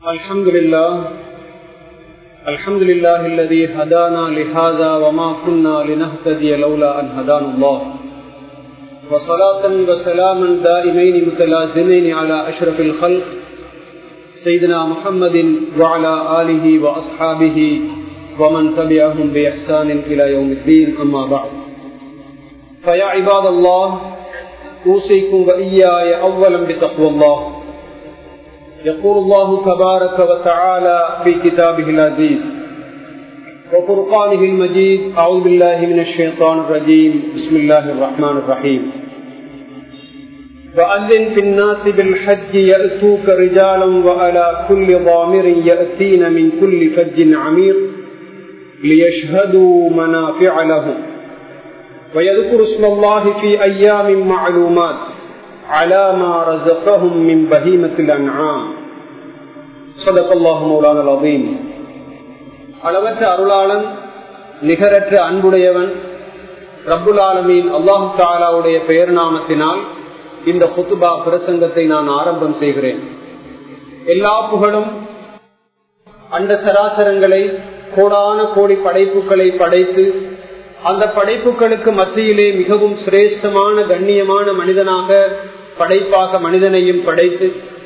الحمد لله الحمد لله الذي هدانا لهذا وما كنا لنهتدي لولا أن هدانا الله وصلاة وسلاما دائمين متلازمين على أشرف الخلق سيدنا محمد وعلى آله وأصحابه ومن تبعهم بإحسان إلى يوم الدين أما بعد فيا عباد الله أوصيكم وإياي أولا بتقوى الله يقول الله تبارك وتعالى في كتابه العزيز وفرقانه المجيد أعوذ بالله من الشيطان الرجيم بسم الله الرحمن الرحيم وأذن في الناس بالحج يأتوك رجالا وعلى كل ضامر يأتين من كل فج عميق ليشهدوا منافع لهم ويذكر اسم الله في أيام معلومات على ما رزقهم من بهيمة الأنعام صدق الله مولانا العظيم அளவற்ற அருளாளன் நிகரற்ற அன்புடையவன் ரப்புல் ஆலமீன் அல்லாஹு தாலாவுடைய பெயர் நாமத்தினால் இந்த புத்துபா பிரசங்கத்தை நான் ஆரம்பம் செய்கிறேன் எல்லா புகழும் அண்ட சராசரங்களை கோடான கோடி படைப்புகளை படைத்து அந்த படைப்புகளுக்கு மத்தியிலே மிகவும் சிரேஷ்டமான கண்ணியமான மனிதனாக படைப்பாக மனிதனையும் படைத்து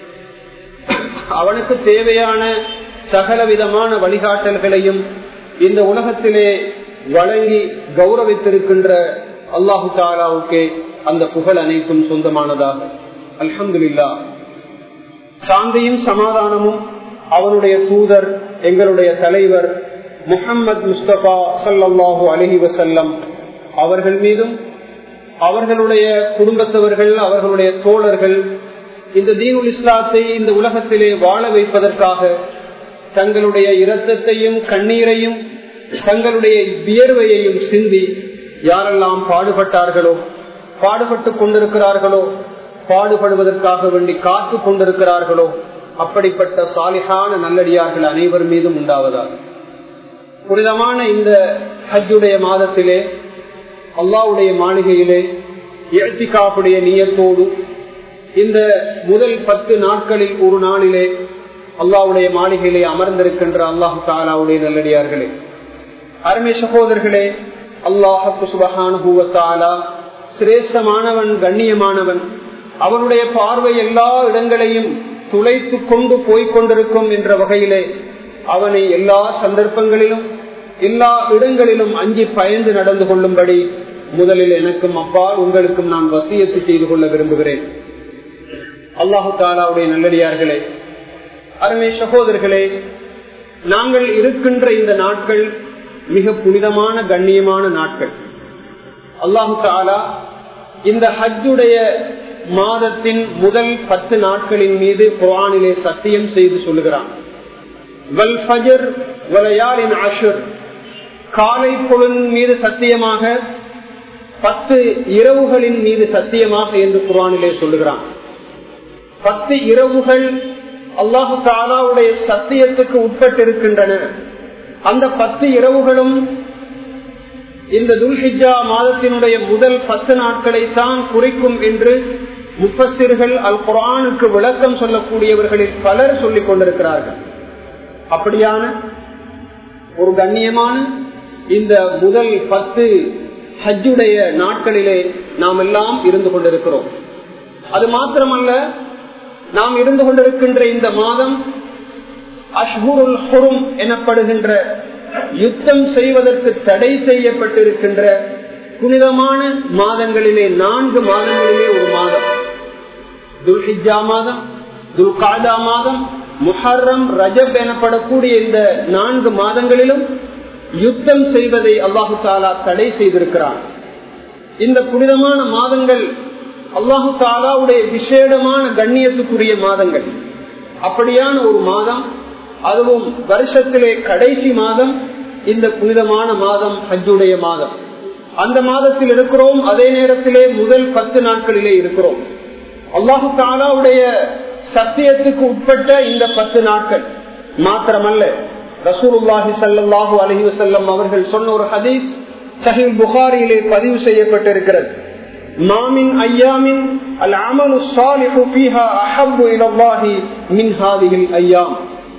அவனுக்கு தேவையான சகல விதமான வழிகாட்டல்களையும் இந்த உலகத்திலே வழங்கி கௌரவித்திருக்கின்ற அல்லாஹு தாலாவுக்கே அந்த புகழ் அனைத்தும் சொந்தமானதாக அல்ஹம்துல்லா சாந்தியும் சமாதானமும் அவனுடைய தூதர் எங்களுடைய தலைவர் முகம்மது முஸ்தபா சல்லாஹூ அலஹி வசல்லம் அவர்கள் மீதும் அவர்களுடைய குடும்பத்தவர்கள் அவர்களுடைய தோழர்கள் இந்த தீனுல் இஸ்லாத்தை இந்த உலகத்திலே வாழ வைப்பதற்காக தங்களுடைய இரத்தத்தையும் கண்ணீரையும் தங்களுடைய வியர்வையையும் சிந்தி யாரெல்லாம் பாடுபட்டார்களோ பாடுபட்டு கொண்டிருக்கிறார்களோ பாடுபடுவதற்காக வேண்டி காத்து கொண்டிருக்கிறார்களோ அப்படிப்பட்ட சாலிகான நல்லடியார்கள் அனைவர் மீதும் உண்டாவதாக புனிதமான இந்த ஹஜ்ஜுடைய மாதத்திலே அல்லாவுடைய மாளிகையிலே எழுத்திக்காப்புடைய நீயத்தோடு இந்த முதல் பத்து நாட்களில் ஒரு நாளிலே அல்லாவுடைய மாளிகையிலே அமர்ந்திருக்கின்ற அல்லாஹு தாலாவுடைய நல்லடியார்களே அருமை சகோதரர்களே அல்லாஹு சுபகானுபூவத்தாலா சிரேஷ்டமானவன் கண்ணியமானவன் அவனுடைய பார்வை எல்லா இடங்களையும் துளைத்து கொண்டு போய்கொண்டிருக்கும் என்ற வகையிலே அவனை எல்லா சந்தர்ப்பங்களிலும் எல்லா இடங்களிலும் அஞ்சி பயந்து நடந்து கொள்ளும்படி முதலில் எனக்கும் அப்பால் உங்களுக்கும் நான் வசியத்து செய்து கொள்ள விரும்புகிறேன் அல்லாஹு தாலாவுடைய நல்லடியார்களே அருமை சகோதரர்களே நாங்கள் இருக்கின்ற இந்த நாட்கள் மிக புனிதமான கண்ணியமான நாட்கள் அல்லாஹு தாலா இந்த ஹஜ்ஜுடைய மாதத்தின் முதல் பத்து நாட்களின் மீது குரானிலே சத்தியம் செய்து சொல்லுகிறான் காலை பொழுதின் மீது சத்தியமாக பத்து இரவுகளின் மீது சத்தியமாக என்று குரானிலே சொல்லுகிறான் பத்து இரவுகள் அல்லாஹு தாலாவுடைய சத்தியத்துக்கு உட்பட்டிருக்கின்றன அந்த பத்து இரவுகளும் இந்த துல்ஹிஜா மாதத்தினுடைய முதல் பத்து நாட்களை தான் குறிக்கும் என்று முப்பசிறுகள் அல் குரானுக்கு விளக்கம் சொல்லக்கூடியவர்களில் பலர் சொல்லிக் கொண்டிருக்கிறார்கள் அப்படியான ஒரு கண்ணியமான இந்த முதல் பத்து ஹஜ்ஜுடைய நாட்களிலே நாம் எல்லாம் இருந்து கொண்டிருக்கிறோம் அது மாத்திரமல்ல நாம் இருந்து கொண்டிருக்கின்ற இந்த மாதம் அஷ்ஹுருல் ஹுரும் எனப்படுகின்ற யுத்தம் செய்வதற்கு தடை செய்யப்பட்டிருக்கின்ற புனிதமான மாதங்களிலே நான்கு மாதங்களிலே ஒரு மாதம் துல்ஹிஜா மாதம் துல்காதா மாதம் முஹர்ரம் ரஜப் எனப்படக்கூடிய இந்த நான்கு மாதங்களிலும் யுத்தம் செய்வதை அல்லாஹு தாலா தடை செய்திருக்கிறான் இந்த புனிதமான மாதங்கள் அல்லாஹு தாலாவுடைய விசேடமான கண்ணியத்துக்குரிய மாதங்கள் அப்படியான ஒரு மாதம் அதுவும் வருஷத்திலே கடைசி மாதம் இந்த புனிதமான மாதம் ஹஜ்ஜுடைய மாதம் அந்த மாதத்தில் இருக்கிறோம் அதே நேரத்திலே முதல் பத்து நாட்களிலே இருக்கிறோம் அல்லாஹு தாலாவுடைய சத்தியத்துக்கு உட்பட்ட இந்த பத்து நாட்கள் மாத்திரமல்ல ரசூலுல்லாஹி சல்லாஹூ அலஹி வசல்லம் அவர்கள் சொன்ன ஒரு ஹதீஸ் சஹில் புகாரியிலே பதிவு செய்யப்பட்டிருக்கிறது மாமின் ஐயாமின் அல் அமலு சாலிஹு ஃபீஹா அஹப்பு இலல்லாஹி மின் ஹாதிஹில் ஐயாம்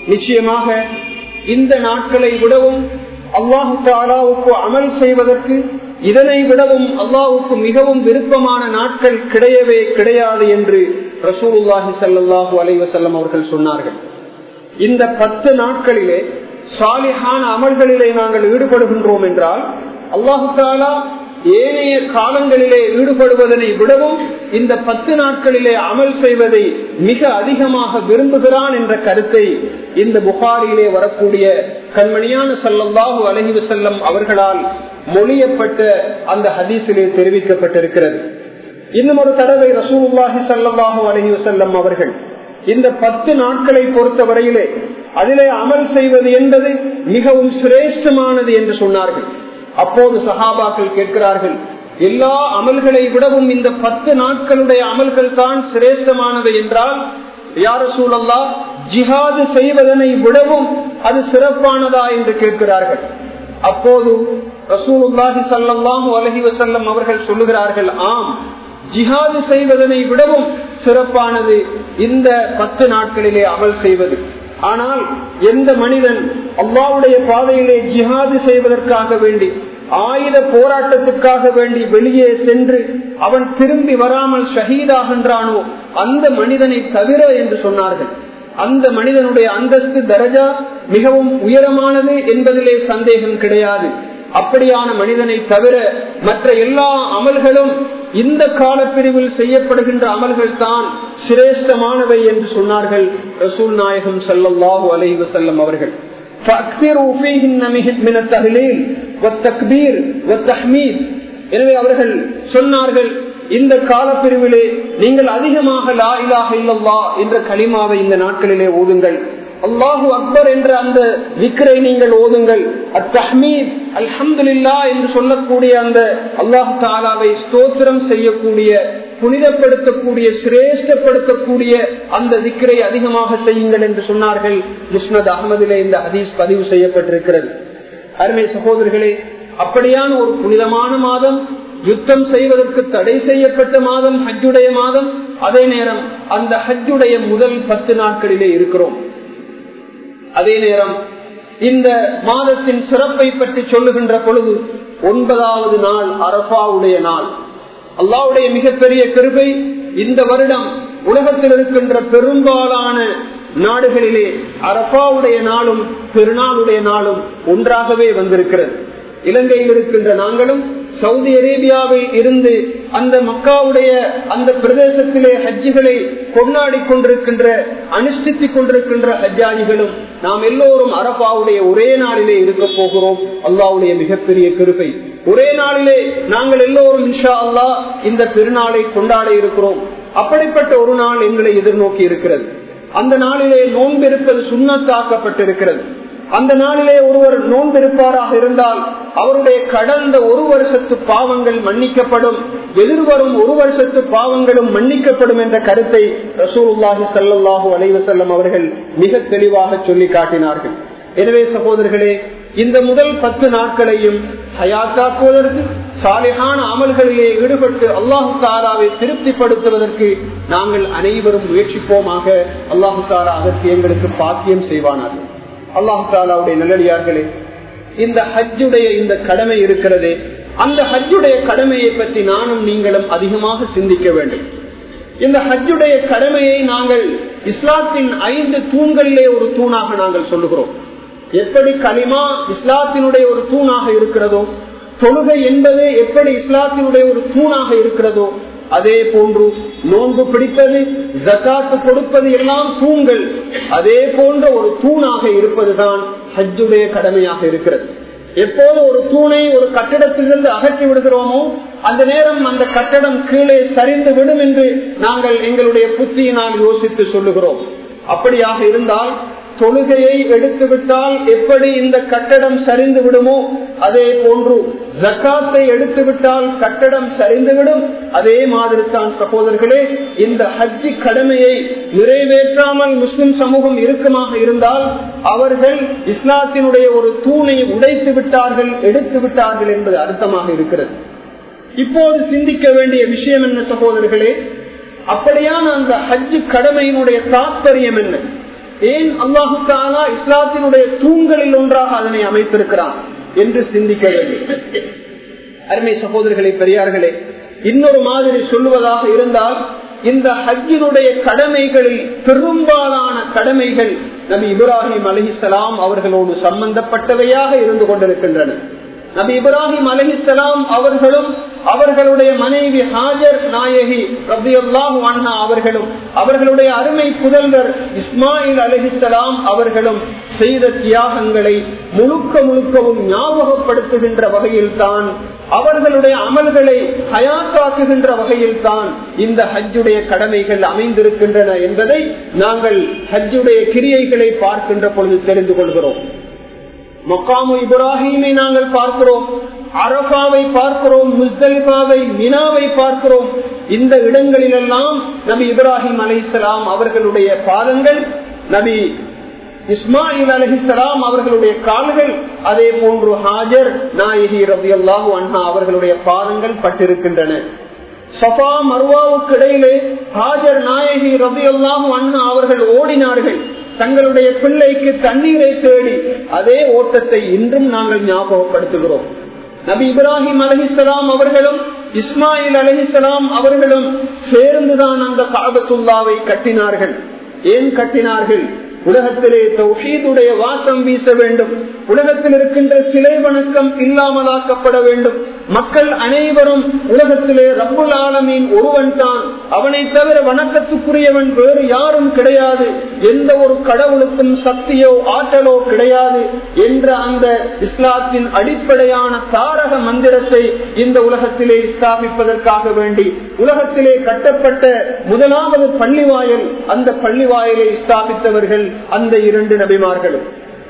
நிச்சயமாக இந்த நாட்களை விடவும் அல்லாஹு தாலாவுக்கு அமல் செய்வதற்கு இதனை விடவும் அல்லாவுக்கு மிகவும் விருப்பமான நாட்கள் கிடையவே கிடையாது என்று ரசூலுல்லாஹி சல்லாஹூ அலைவசல்லம் அவர்கள் சொன்னார்கள் இந்த பத்து நாட்களிலே சாலிஹான அமல்களிலே நாங்கள் ஈடுபடுகின்றோம் என்றால் அல்லாஹு தாலா ஏனைய காலங்களிலே ஈடுபடுவதனை விடவும் இந்த பத்து நாட்களிலே அமல் செய்வதை மிக அதிகமாக விரும்புகிறான் என்ற கருத்தை இந்த புகாரிலே வரக்கூடிய கண்மணியான சல்லல்லாஹு அலஹி வசல்லம் அவர்களால் மொழியப்பட்ட அந்த ஹதீஸிலே தெரிவிக்கப்பட்டிருக்கிறது இன்னும் ஒரு தடவை ரசூலுல்லாஹி சல்லாஹூ அலஹி வசல்லம் அவர்கள் இந்த பத்து நாட்களை பொறுத்த வரையிலே அதிலே அமல் செய்வது என்பது மிகவும் சிரேஷ்டமானது என்று சொன்னார்கள் அப்போது சஹாபாக்கள் கேட்கிறார்கள் எல்லா அமல்களை விடவும் இந்த பத்து நாட்களுடைய அமல்கள் தான் சிரேஷ்டமானவை என்றால் யார சூழல்லா ஜிஹாது செய்வதனை விடவும் அது சிறப்பானதா என்று கேட்கிறார்கள் அப்போது ரசூலுல்லாஹி சல்லாஹூ அலஹி வசல்லம் அவர்கள் சொல்லுகிறார்கள் ஆம் ஜிஹாது செய்வதனை விடவும் சிறப்பானது இந்த பத்து நாட்களிலே அமல் செய்வது ஆனால் எந்த மனிதன் அல்லாவுடைய பாதையிலே ஜிஹாது செய்வதற்காக வேண்டி ஆயுத போராட்டத்துக்காக வேண்டி வெளியே சென்று அவன் திரும்பி வராமல் ஷஹீதாகின்றானோ அந்த மனிதனை தவிர என்று சொன்னார்கள் அந்த மனிதனுடைய அந்தஸ்து தரஜா மிகவும் உயரமானது என்பதிலே சந்தேகம் கிடையாது அப்படியான மனிதனை தவிர மற்ற எல்லா அமல்களும் இந்த காலப்பிரிவில் செய்யப்படுகின்ற அமல்கள் தான் சிரேஷ்டமானவை என்று சொன்னார்கள் ரசூல் நாயகம் சல்லாஹூ அலை வசல்லம் அவர்கள் எனவே அவர்கள் சொன்னார்கள் இந்த காலப்பிரிவிலே நீங்கள் அதிகமாக லா இலாக இல்லல்லா என்ற களிமாவை இந்த நாட்களிலே ஓதுங்கள் அல்லாஹு அக்பர் என்ற அந்த விக்ரை நீங்கள் ஓதுங்கள் அத்தஹமீத் அல்ஹம்துல்லா என்று சொல்லக்கூடிய அந்த அல்லாஹு தாலாவை ஸ்தோத்திரம் செய்யக்கூடிய புனிதப்படுத்தக்கூடிய சிரேஷ்டப்படுத்தக்கூடிய அந்த திக்கரை அதிகமாக செய்யுங்கள் என்று சொன்னார்கள் முஸ்னத் அகமதிலே இந்த ஹதீஸ் பதிவு செய்யப்பட்டிருக்கிறது அருமை சகோதரர்களே அப்படியான ஒரு புனிதமான மாதம் யுத்தம் செய்வதற்கு தடை செய்யப்பட்ட மாதம் ஹஜ்ஜுடைய மாதம் அதே நேரம் அந்த ஹஜ்ஜுடைய முதல் பத்து நாட்களிலே இருக்கிறோம் அதே நேரம் இந்த மாதத்தின் சிறப்பை பற்றி சொல்லுகின்ற பொழுது ஒன்பதாவது நாள் அரபாவுடைய நாள் அல்லாவுடைய மிகப்பெரிய கருவை இந்த வருடம் உலகத்தில் இருக்கின்ற பெரும்பாலான நாடுகளிலே அரபாவுடைய நாளும் பெருநாளுடைய நாளும் ஒன்றாகவே வந்திருக்கிறது இலங்கையில் இருக்கின்ற நாங்களும் சவுதி அரேபியாவில் இருந்து அந்த மக்காவுடைய அந்த பிரதேசத்திலே ஹஜ்ஜிகளை கொண்டாடி கொண்டிருக்கின்ற அனுஷ்டித்துக் கொண்டிருக்கின்ற ஹஜ்ஜாஜிகளும் நாம் எல்லோரும் அரபாவுடைய ஒரே நாளிலே இருக்க போகிறோம் அல்லாவுடைய மிகப்பெரிய கிருப்பை ஒரே நாளிலே நாங்கள் எல்லோரும் இன்ஷா அல்லா இந்த பெருநாளை கொண்டாட இருக்கிறோம் அப்படிப்பட்ட ஒரு நாள் எங்களை எதிர்நோக்கி இருக்கிறது அந்த நாளிலே நோன்பு இருப்பது சுண்ணத்தாக்கப்பட்டிருக்கிறது அந்த நாளிலே ஒருவர் நோன்பிருப்பாராக இருந்தால் அவருடைய கடந்த ஒரு வருஷத்து பாவங்கள் மன்னிக்கப்படும் எதிர்வரும் ஒரு வருஷத்து பாவங்களும் மன்னிக்கப்படும் என்ற கருத்தை ரசூலுல்லாஹி சல்லாஹூ அலைவசல்லம் அவர்கள் மிக தெளிவாக சொல்லி காட்டினார்கள் எனவே சகோதரர்களே இந்த முதல் பத்து நாட்களையும் ஹயாத்தாக்குவதற்கு சாலிகான அமல்களிலே ஈடுபட்டு அல்லாஹு தாலாவை திருப்திப்படுத்துவதற்கு நாங்கள் அனைவரும் முயற்சிப்போமாக அல்லாஹு தாலா அதற்கு எங்களுக்கு பாக்கியம் செய்வானார்கள் அல்லாஹு தாலாவுடைய நல்லடியார்களே இந்த ஹஜ்ஜுடைய இந்த கடமை இருக்கிறதே அந்த ஹஜ்ஜுடைய கடமையை பற்றி நானும் நீங்களும் அதிகமாக சிந்திக்க வேண்டும் இந்த ஹஜ்ஜுடைய கடமையை நாங்கள் இஸ்லாத்தின் ஐந்து தூண்களிலே ஒரு தூணாக நாங்கள் சொல்லுகிறோம் எப்படி களிமா இஸ்லாத்தினுடைய ஒரு தூணாக இருக்கிறதோ தொழுகை என்பது எப்படி இஸ்லாத்தினுடைய ஒரு தூணாக இருக்கிறதோ அதே போன்று நோன்பு பிடிப்பது ஜக்காத்து கொடுப்பது எல்லாம் தூண்கள் அதே போன்ற ஒரு தூணாக இருப்பதுதான் ஹஜ்ஜுடைய கடமையாக இருக்கிறது எப்போது ஒரு தூணை ஒரு கட்டிடத்திலிருந்து அகற்றி விடுகிறோமோ அந்த நேரம் அந்த கட்டடம் கீழே சரிந்து விடும் என்று நாங்கள் எங்களுடைய புத்தியினால் யோசித்து சொல்லுகிறோம் அப்படியாக இருந்தால் தொழுகையை எடுத்துவிட்டால் எப்படி இந்த கட்டடம் சரிந்து விடுமோ அதே போன்று ஜக்காத்தை எடுத்துவிட்டால் கட்டடம் சரிந்துவிடும் அதே மாதிரி தான் சகோதரர்களே இந்த ஹஜ்ஜி கடமையை நிறைவேற்றாமல் முஸ்லிம் சமூகம் இறுக்கமாக இருந்தால் அவர்கள் இஸ்லாத்தினுடைய ஒரு தூணை உடைத்து விட்டார்கள் எடுத்து விட்டார்கள் என்பது அர்த்தமாக இருக்கிறது இப்போது சிந்திக்க வேண்டிய விஷயம் என்ன சகோதரர்களே அப்படியான அந்த ஹஜ்ஜு கடமையினுடைய தாற்பயம் என்ன ஏன் அல்லாஹு தாலா இஸ்லாத்தினுடைய தூண்களில் ஒன்றாக அதனை அமைத்திருக்கிறான் என்று சிந்திக்க வேண்டும் அருமை சகோதரர்களே பெரியார்களே இன்னொரு மாதிரி சொல்லுவதாக இருந்தால் இந்த ஹஜ்ஜினுடைய கடமைகளில் பெரும்பாலான கடமைகள் நபி இப்ராஹிம் அலிஹிசலாம் அவர்களோடு சம்பந்தப்பட்டவையாக இருந்து கொண்டிருக்கின்றன நபி இப்ராஹிம் அலிஹிசலாம் அவர்களும் அவர்களுடைய மனைவி ஹாஜர் நாயகி ரபியுல்லாஹு அண்ணா அவர்களும் அவர்களுடைய அருமை புதல்வர் இஸ்மாயில் அலிஹிசலாம் அவர்களும் செய்த தியாகங்களை முழுக்க முழுக்கவும் ஞாபகப்படுத்துகின்ற வகையில் தான் அவர்களுடைய அமல்களை ஹயாத்தாக்குகின்ற வகையில் தான் இந்த ஹஜ்ஜுடைய கடமைகள் அமைந்திருக்கின்றன என்பதை நாங்கள் ஹஜ்ஜுடைய கிரியைகளை பார்க்கின்ற பொழுது தெரிந்து கொள்கிறோம் மொக்காமு இப்ராஹிமை நாங்கள் பார்க்கிறோம் அரபாவை பார்க்கிறோம் முஸ்தலிபாவை மினாவை பார்க்கிறோம் இந்த இடங்களிலெல்லாம் நபி இப்ராஹிம் அலிசலாம் அவர்களுடைய பாதங்கள் நபி இஸ்மாயில் அலஹிசலாம் அவர்களுடைய கால்கள் அதே போன்று ஹாஜர் நாயகி ரவி அல்லாஹு அண்ணா அவர்களுடைய பாதங்கள் பட்டிருக்கின்றன சஃபா மர்வாவுக்கு இடையிலே ஹாஜர் நாயகி ரவி அல்லாஹு அண்ணா அவர்கள் ஓடினார்கள் தங்களுடைய பிள்ளைக்கு தண்ணீரை தேடி அதே ஓட்டத்தை இன்றும் நாங்கள் ஞாபகப்படுத்துகிறோம் நபி இப்ராஹிம் அலஹிசலாம் அவர்களும் இஸ்மாயில் அலஹிசலாம் அவர்களும் சேர்ந்துதான் அந்த காபத்துல்லாவை கட்டினார்கள் ஏன் கட்டினார்கள் உலகத்திலே தௌஹீதுடைய வாசம் வீச வேண்டும் உலகத்தில் இருக்கின்ற சிலை வணக்கம் இல்லாமலாக்கப்பட வேண்டும் மக்கள் அனைவரும் உலகத்திலே ரப்புல் ஆலமீன் ஒருவன் தான் அவனை தவிர வணக்கத்துக்குரியவன் வேறு யாரும் கிடையாது எந்த ஒரு கடவுளுக்கும் சக்தியோ ஆற்றலோ கிடையாது என்ற அந்த இஸ்லாத்தின் அடிப்படையான தாரக மந்திரத்தை இந்த உலகத்திலே ஸ்தாபிப்பதற்காக வேண்டி உலகத்திலே கட்டப்பட்ட முதலாவது பள்ளிவாயல் அந்த பள்ளிவாயலை ஸ்தாபித்தவர்கள் அந்த இரண்டு நபிமார்களும்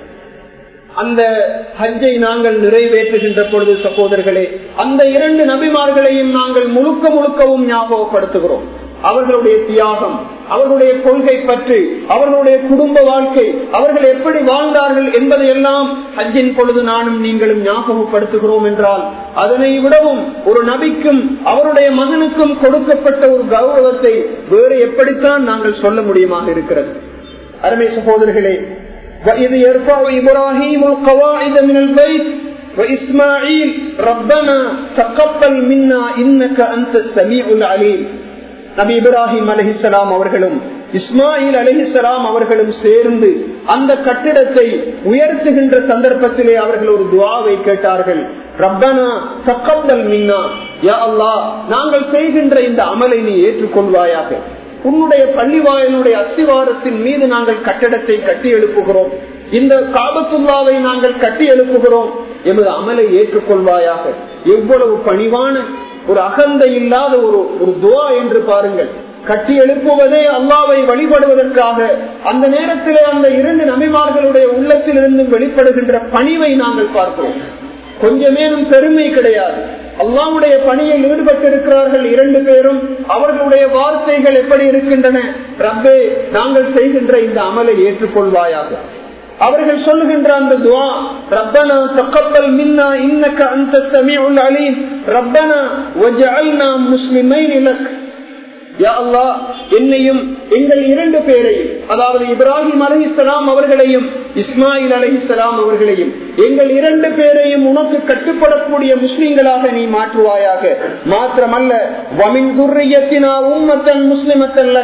அந்த ஹஜ்ஜை நாங்கள் நிறைவேற்றுகின்ற பொழுது சகோதரர்களே அந்த இரண்டு நபிமார்களையும் நாங்கள் முழுக்க முழுக்கவும் ஞாபகப்படுத்துகிறோம் அவர்களுடைய தியாகம் அவர்களுடைய கொள்கை பற்றி அவர்களுடைய குடும்ப வாழ்க்கை அவர்கள் எப்படி வாழ்ந்தார்கள் என்பதை எல்லாம் ஹஜ்ஜின் பொழுது நானும் நீங்களும் ஞாபகப்படுத்துகிறோம் என்றால் அதனை விடவும் ஒரு நபிக்கும் அவருடைய மகனுக்கும் கொடுக்கப்பட்ட ஒரு கௌரவத்தை வேறு எப்படித்தான் நாங்கள் சொல்ல முடியுமாக இருக்கிறது அருமை சகோதரர்களே وإذ يرفع إبراهيم القواعد من البيت وإسماعيل ربنا تقبل منا إنك أنت السميع العليم நபி இப்ராஹிம் அலஹிசலாம் அவர்களும் இஸ்மாயில் அலஹிசலாம் அவர்களும் சேர்ந்து அந்த கட்டிடத்தை உயர்த்துகின்ற சந்தர்ப்பத்திலே அவர்கள் ஒரு துவாவை கேட்டார்கள் ரப்பனா தக்கத்தல் மின்னா யா அல்லா நாங்கள் செய்கின்ற இந்த அமலை நீ ஏற்றுக்கொள்வாயாக உன்னுடைய பள்ளிவாயனுடைய அஸ்திவாரத்தின் மீது நாங்கள் கட்டடத்தை கட்டி எழுப்புகிறோம் இந்த காபத்துல்லாவை நாங்கள் கட்டி எழுப்புகிறோம் எமது அமலை ஏற்றுக்கொள்வாயாக எவ்வளவு பணிவான ஒரு அகந்தை இல்லாத ஒரு ஒரு துவா என்று பாருங்கள் கட்டி எழுப்புவதே அல்லாவை வழிபடுவதற்காக அந்த நேரத்திலே அந்த இரண்டு நபிமார்களுடைய உள்ளத்தில் இருந்தும் வெளிப்படுகின்ற பணிவை நாங்கள் பார்க்கிறோம் கொஞ்சமேனும் பெருமை கிடையாது அல்லாவுடைய பணியில் ஈடுபட்டிருக்கிறார்கள் இரண்டு பேரும் அவர்களுடைய வார்த்தைகள் எப்படி இருக்கின்றன ரப்பே நாங்கள் செய்கின்ற இந்த அமலை ஏற்றுக்கொள்வாயாக அவர்கள் சொல்லுகின்ற அந்த துவா ரப்பனா தக்கப்பல் மின்னா இன்னக்க அந்த சமீஉல் அலீம் ரப்பனா வஜஅல்னா முஸ்லிமைன் இலக் யா அல்லாஹ் என்னையும் எங்கள் இரண்டு பேரையும் அதாவது இப்ராஹிம் அலஹிசலாம் அவர்களையும் இஸ்மாயில் அலஹிசலாம் அவர்களையும் எங்கள் இரண்டு பேரையும் உனக்கு கட்டுப்படக்கூடிய முஸ்லிம்களாக நீ மாற்றுவாயாக மாத்திரமல்ல வமின் துர்ரியத்தினா உம்மத்தன் முஸ்லிமத்தல்ல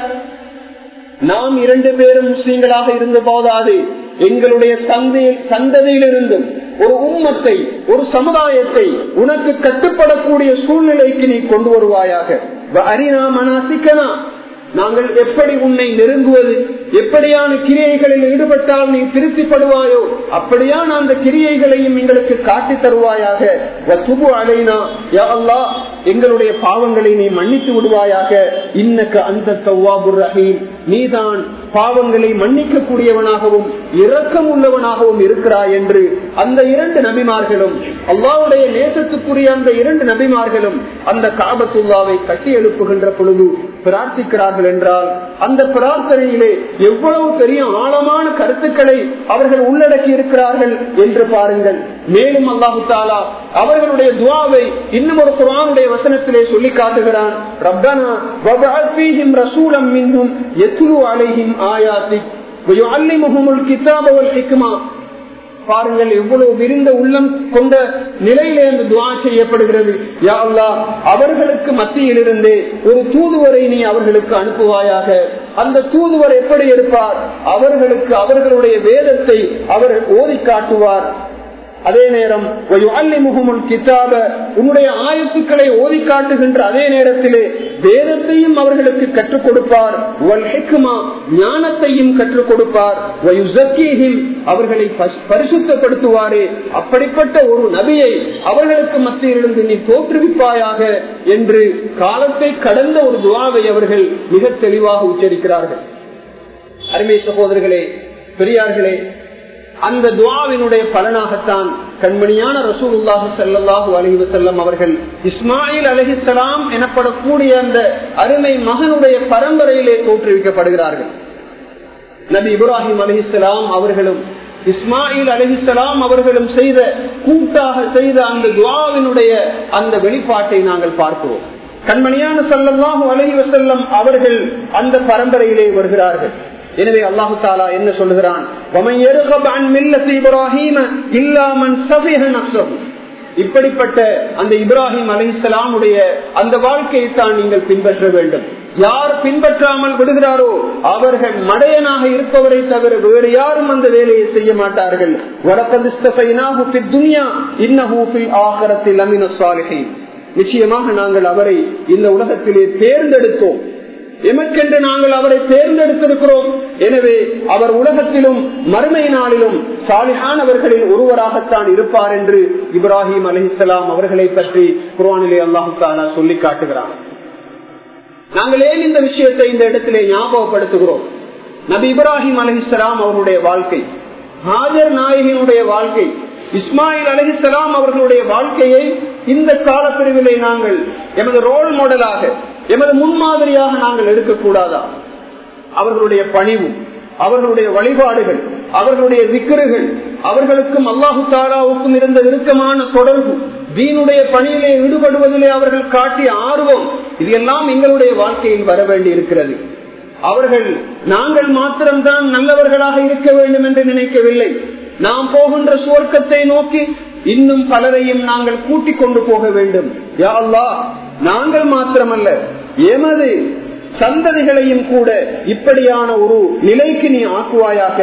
நாம் இரண்டு பேரும் முஸ்லிம்களாக இருந்து போதாது எங்களுடைய சந்தையில் சந்ததியிலிருந்தும் ஒரு உம்மத்தை ஒரு சமுதாயத்தை உனக்கு கட்டுப்படக்கூடிய சூழ்நிலைக்கு நீ கொண்டு வருவாயாக அரினா மனாசிக்கனா நாங்கள் எப்படி உன்னை நெருங்குவது எப்படியான கிரியைகளில் ஈடுபட்டால் நீ திருப்திப்படுவாயோ அப்படியான அந்த கிரியைகளையும் எங்களுக்கு காட்டி தருவாயாக துபு அலைனா யா அல்லா எங்களுடைய பாவங்களை நீ மன்னித்து விடுவாயாக இன்னக்கு அந்த தவ்வாபுர் ரஹீம் நீதான் பாவங்களை மன்னிக்க கூடியவனாகவும் இரக்கம் உள்ளவனாகவும் இருக்கிறாய் என்று அந்த இரண்டு நபிமார்களும் அல்லாவுடைய நேசத்துக்குரிய அந்த இரண்டு நபிமார்களும் அந்த காபத்துல்லாவை கட்டி எழுப்புகின்ற பொழுது பிரார்த்திக்கிறார்கள் என்றால் அந்த பிரார்த்தனையிலே எவ்வளவு பெரிய ஆழமான கருத்துக்களை அவர்கள் உள்ளடக்கி இருக்கிறார்கள் என்று பாருங்கள் மேலும் அல்லாஹு தாலா அவர்களுடைய துவாவை இன்னும் ஒரு குரானுடைய வசனத்திலே சொல்லி காட்டுகிறான் ரப்பனா ரசூலம் மின்னும் எத்துரு அலைஹிம் ஆயாத்தி பாருங்கள் எவ்வளவு விரிந்த உள்ளம் கொண்ட நிலையிலே அந்த துவா செய்யப்படுகிறது யா அல்லா அவர்களுக்கு மத்தியில் இருந்து ஒரு தூதுவரை நீ அவர்களுக்கு அனுப்புவாயாக அந்த தூதுவர் எப்படி இருப்பார் அவர்களுக்கு அவர்களுடைய வேதத்தை அவர் ஓதி காட்டுவார் அதே நேரம் கிதாப உன்னுடைய ஆயத்துக்களை ஓதி காட்டுகின்ற அதே நேரத்திலே வேதத்தையும் அவர்களுக்கு கற்றுக் கொடுப்பார் ஞானத்தையும் கற்றுக் கொடுப்பார் அவர்களை பரிசுத்தப்படுத்துவாரே அப்படிப்பட்ட ஒரு நபியை அவர்களுக்கு மத்தியிலிருந்து நீ தோற்றுவிப்பாயாக என்று காலத்தை கடந்த ஒரு துவாவை அவர்கள் மிக தெளிவாக உச்சரிக்கிறார்கள் அருமை சகோதரர்களே பெரியார்களே அந்த துவாவினுடைய பலனாகத்தான் கண்மணியான ரசூலுல்லாஹி சல்லாஹூ அலஹி வசல்லம் அவர்கள் இஸ்மாயில் அலஹிசலாம் எனப்படக்கூடிய அந்த அருமை மகனுடைய பரம்பரையிலே தோற்றுவிக்கப்படுகிறார்கள் நபி இப்ராஹிம் அலஹிசலாம் அவர்களும் இஸ்மாயில் அலஹிசலாம் அவர்களும் செய்த கூட்டாக செய்த அந்த துவாவினுடைய அந்த வெளிப்பாட்டை நாங்கள் பார்க்கிறோம் கண்மணியான சல்லல்லாஹு அலஹி வசல்லம் அவர்கள் அந்த பரம்பரையிலே வருகிறார்கள் எனவே அல்லாஹு தாலா என்ன சொல்லுகிறான் இப்படிப்பட்ட அந்த இப்ராஹிம் அலிசலாமுடைய அந்த வாழ்க்கையை தான் நீங்கள் பின்பற்ற வேண்டும் யார் பின்பற்றாமல் விடுகிறாரோ அவர்கள் மடையனாக இருப்பவரை தவிர வேறு யாரும் அந்த வேலையை செய்ய மாட்டார்கள் நிச்சயமாக நாங்கள் அவரை இந்த உலகத்திலே தேர்ந்தெடுத்தோம் எமக்கென்று நாங்கள் அவரை தேர்ந்தெடுத்திருக்கிறோம் எனவே அவர் உலகத்திலும் மறுமை நாளிலும் சாலிஹானவர்களில் ஒருவராகத்தான் இருப்பார் என்று இப்ராஹிம் அலிஹலாம் அவர்களை பற்றி குர்வானிலே அல்லாஹு தாலா சொல்லி காட்டுகிறார் நாங்கள் ஏன் இந்த விஷயத்தை இந்த இடத்திலே ஞாபகப்படுத்துகிறோம் நபி இப்ராஹிம் அலிஹலாம் அவருடைய வாழ்க்கை ஹாஜர் நாயகினுடைய வாழ்க்கை இஸ்மாயில் அலிஹலாம் அவர்களுடைய வாழ்க்கையை இந்த காலப்பிரிவிலே நாங்கள் எமது ரோல் மாடலாக எமது முன்மாதிரியாக நாங்கள் எடுக்கக்கூடாதா அவர்களுடைய பணிவு அவர்களுடைய வழிபாடுகள் அவர்களுடைய விக்கிருகள் அவர்களுக்கும் அல்லாஹு தாலாவுக்கும் இருந்த இறுக்கமான தொடர்பு வீணுடைய பணியிலே ஈடுபடுவதிலே அவர்கள் காட்டிய ஆர்வம் இது எல்லாம் எங்களுடைய வாழ்க்கையில் வர வேண்டி இருக்கிறது அவர்கள் நாங்கள் மாத்திரம்தான் நல்லவர்களாக இருக்க வேண்டும் என்று நினைக்கவில்லை நாம் போகின்ற சுவர்க்கத்தை நோக்கி இன்னும் பலரையும் நாங்கள் கூட்டிக் கொண்டு போக வேண்டும் யா அல்லா நாங்கள் மாத்திரமல்ல எமது சந்ததிகளையும் கூட இப்படியான ஒரு நிலைக்கு நீ ஆக்குவாயாக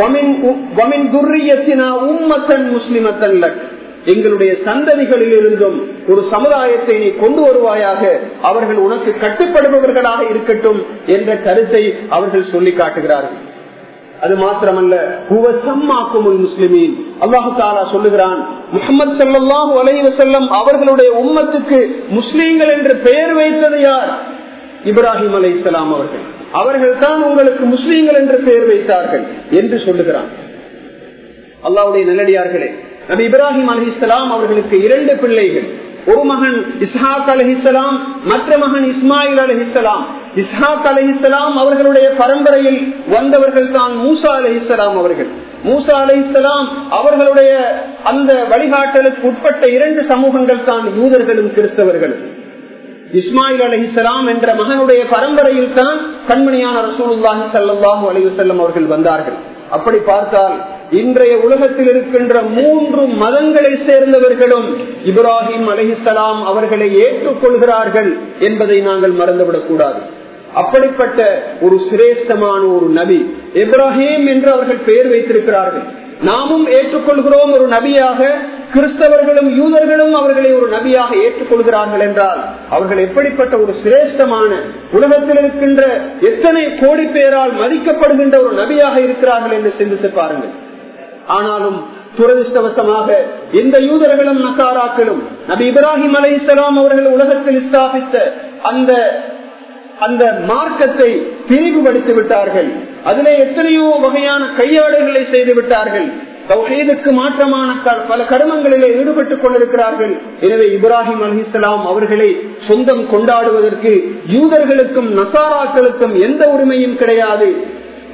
உம்மத்தன் முஸ்லிமத்தன் எங்களுடைய சந்ததிகளில் இருந்தும் ஒரு சமுதாயத்தை நீ கொண்டு வருவாயாக அவர்கள் உனக்கு கட்டுப்படுபவர்களாக இருக்கட்டும் என்ற கருத்தை அவர்கள் சொல்லி காட்டுகிறார்கள் அது மாத்திரமல்ல முஸ்லிமீன் அல்லாஹு தாலா சொல்லுகிறான் முகமது சல்லாஹூ அலை வசல்லம் அவர்களுடைய உம்மத்துக்கு முஸ்லீம்கள் என்று பெயர் வைத்தது யார் இப்ராஹிம் அலை இஸ்லாம் அவர்கள் அவர்கள் தான் உங்களுக்கு முஸ்லீம்கள் என்று பெயர் வைத்தார்கள் என்று சொல்லுகிறான் அல்லாவுடைய நல்லடியார்களே நபி இப்ராஹிம் அலி இஸ்லாம் அவர்களுக்கு இரண்டு பிள்ளைகள் ஒரு மகன் இஸ்ஹாக் அலஹிசலாம் மற்ற மகன் இஸ்மாயில் அலஹிசலாம் இஸ்ஹாக் அலஹிசலாம் அவர்களுடைய பரம்பரையில் வந்தவர்கள் தான் மூசா அலஹிசலாம் அவர்கள் மூசா அலஹிசலாம் அவர்களுடைய அந்த வழிகாட்டலுக்கு உட்பட்ட இரண்டு சமூகங்கள் தான் யூதர்களும் கிறிஸ்தவர்களும் இஸ்மாயில் அலஹிசலாம் என்ற மகனுடைய பரம்பரையில் தான் கண்மணியான ரசூலுல்லாஹி சல்லாஹூ அலிவசல்லம் அவர்கள் வந்தார்கள் அப்படி பார்த்தால் இன்றைய உலகத்தில் இருக்கின்ற மூன்று மதங்களை சேர்ந்தவர்களும் இப்ராஹிம் அலஹிசலாம் அவர்களை ஏற்றுக்கொள்கிறார்கள் என்பதை நாங்கள் மறந்துவிடக் கூடாது அப்படிப்பட்ட ஒரு சிரேஷ்டமான ஒரு நபி இப்ராஹிம் என்று அவர்கள் பெயர் வைத்திருக்கிறார்கள் நாமும் ஏற்றுக்கொள்கிறோம் ஒரு நபியாக கிறிஸ்தவர்களும் யூதர்களும் அவர்களை ஒரு நபியாக ஏற்றுக்கொள்கிறார்கள் என்றால் அவர்கள் எப்படிப்பட்ட ஒரு சிரேஷ்டமான உலகத்தில் இருக்கின்ற எத்தனை கோடி பேரால் மதிக்கப்படுகின்ற ஒரு நபியாக இருக்கிறார்கள் என்று சிந்தித்து பாருங்கள் ஆனாலும் துரதிருஷ்டவசமாக எந்த யூதர்களும் நசாராக்களும் நபி இப்ராஹிம் அலை இஸ்லாம் அவர்கள் உலகத்தில் ஸ்தாபித்த அந்த அந்த மார்க்கத்தை பிரிவுபடுத்தி விட்டார்கள் அதிலே எத்தனையோ வகையான கையாடுகளை செய்து விட்டார்கள் தௌஹீதுக்கு மாற்றமான பல கருமங்களிலே ஈடுபட்டுக் கொண்டிருக்கிறார்கள் எனவே இப்ராஹிம் அலிசலாம் அவர்களை சொந்தம் கொண்டாடுவதற்கு யூதர்களுக்கும் நசாராக்களுக்கும் எந்த உரிமையும் கிடையாது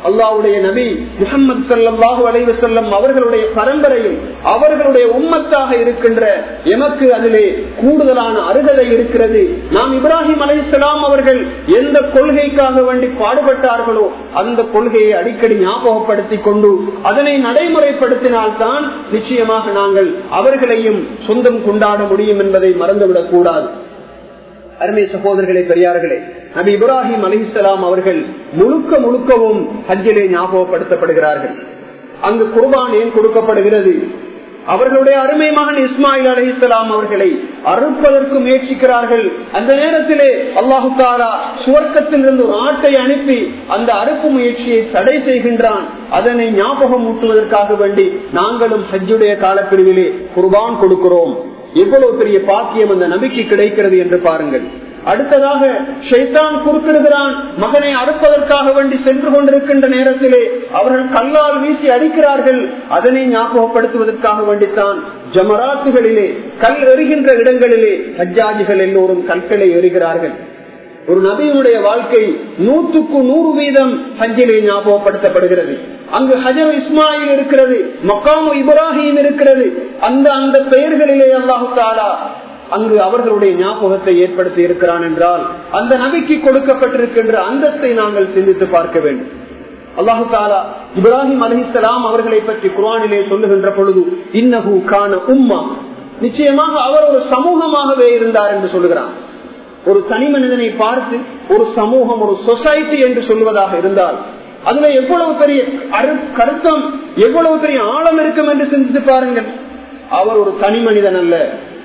அல்லாவுடைய நபி முகமது சல்லாஹூ அலைவசல்லம் அவர்களுடைய பரம்பரையில் அவர்களுடைய உம்மத்தாக இருக்கின்ற எமக்கு அதிலே கூடுதலான அருகதை இருக்கிறது நாம் இப்ராஹிம் அலைசலாம் அவர்கள் எந்த கொள்கைக்காக வேண்டி பாடுபட்டார்களோ அந்த கொள்கையை அடிக்கடி ஞாபகப்படுத்திக் கொண்டு அதனை நடைமுறைப்படுத்தினால்தான் நிச்சயமாக நாங்கள் அவர்களையும் சொந்தம் கொண்டாட முடியும் என்பதை மறந்துவிடக் கூடாது அருமை சகோதரர்களே பெரியார்களே நபி இப்ராஹிம் அலிசலாம் அவர்கள் முழுக்க முழுக்கவும் ஹஜ்ஜிலே ஞாபகப்படுத்தப்படுகிறார்கள் அங்கு குர்பான் ஏன் கொடுக்கப்படுகிறது அவர்களுடைய அருமை மகன் இஸ்மாயில் அலி இஸ்லாம் அவர்களை அறுப்பதற்கு முயற்சிக்கிறார்கள் அந்த நேரத்திலே அல்லாஹு தாலா சுவர்க்கத்தில் இருந்து ஒரு ஆட்டை அனுப்பி அந்த அறுப்பு முயற்சியை தடை செய்கின்றான் அதனை ஞாபகம் ஊட்டுவதற்காக வேண்டி நாங்களும் ஹஜ்ஜுடைய காலப்பிரிவிலே குர்பான் கொடுக்கிறோம் எவ்வளவு பெரிய பாக்கியம் அந்த நம்பிக்கை கிடைக்கிறது என்று பாருங்கள் அடுத்ததாக ஷைத்தான் குறுக்கிடுகிறான் மகனை அறுப்பதற்காக வேண்டி சென்று கொண்டிருக்கின்ற நேரத்திலே அவர்கள் கல்லால் வீசி அடிக்கிறார்கள் அதனை ஞாபகப்படுத்துவதற்காக வேண்டித்தான் ஜமராத்துகளிலே கல் எறிகின்ற இடங்களிலே ஹஜ்ஜாஜிகள் எல்லோரும் கற்களை எறிகிறார்கள் ஒரு நபியினுடைய வாழ்க்கை நூற்றுக்கு நூறு வீதம் ஹஜ்ஜிலே ஞாபகப்படுத்தப்படுகிறது அங்கு ஹஜர் இஸ்மாயில் இருக்கிறது மக்காமு இப்ராஹிம் இருக்கிறது அந்த அந்த பெயர்களிலே அல்லாஹு தாலா அங்கு அவர்களுடைய ஞாபகத்தை ஏற்படுத்தி இருக்கிறான் என்றால் அந்த நபிக்கு கொடுக்கப்பட்டிருக்கின்ற அந்தஸ்தை நாங்கள் சிந்தித்து பார்க்க வேண்டும் அல்லாஹு தாலா இப்ராஹிம் அலிசலாம் அவர்களை பற்றி குரானிலே சொல்லுகின்ற பொழுது இன்னஹு கான உம்மா நிச்சயமாக அவர் ஒரு சமூகமாகவே இருந்தார் என்று சொல்லுகிறான் ஒரு தனி மனிதனை பார்த்து ஒரு சமூகம் ஒரு சொசைட்டி என்று சொல்லுவதாக இருந்தால் அதுல எவ்வளவு பெரிய கருத்தம் எவ்வளவு பெரிய ஆழம் இருக்கும் என்று சிந்தித்து பாருங்கள் அவர் ஒரு தனி மனிதன் அல்ல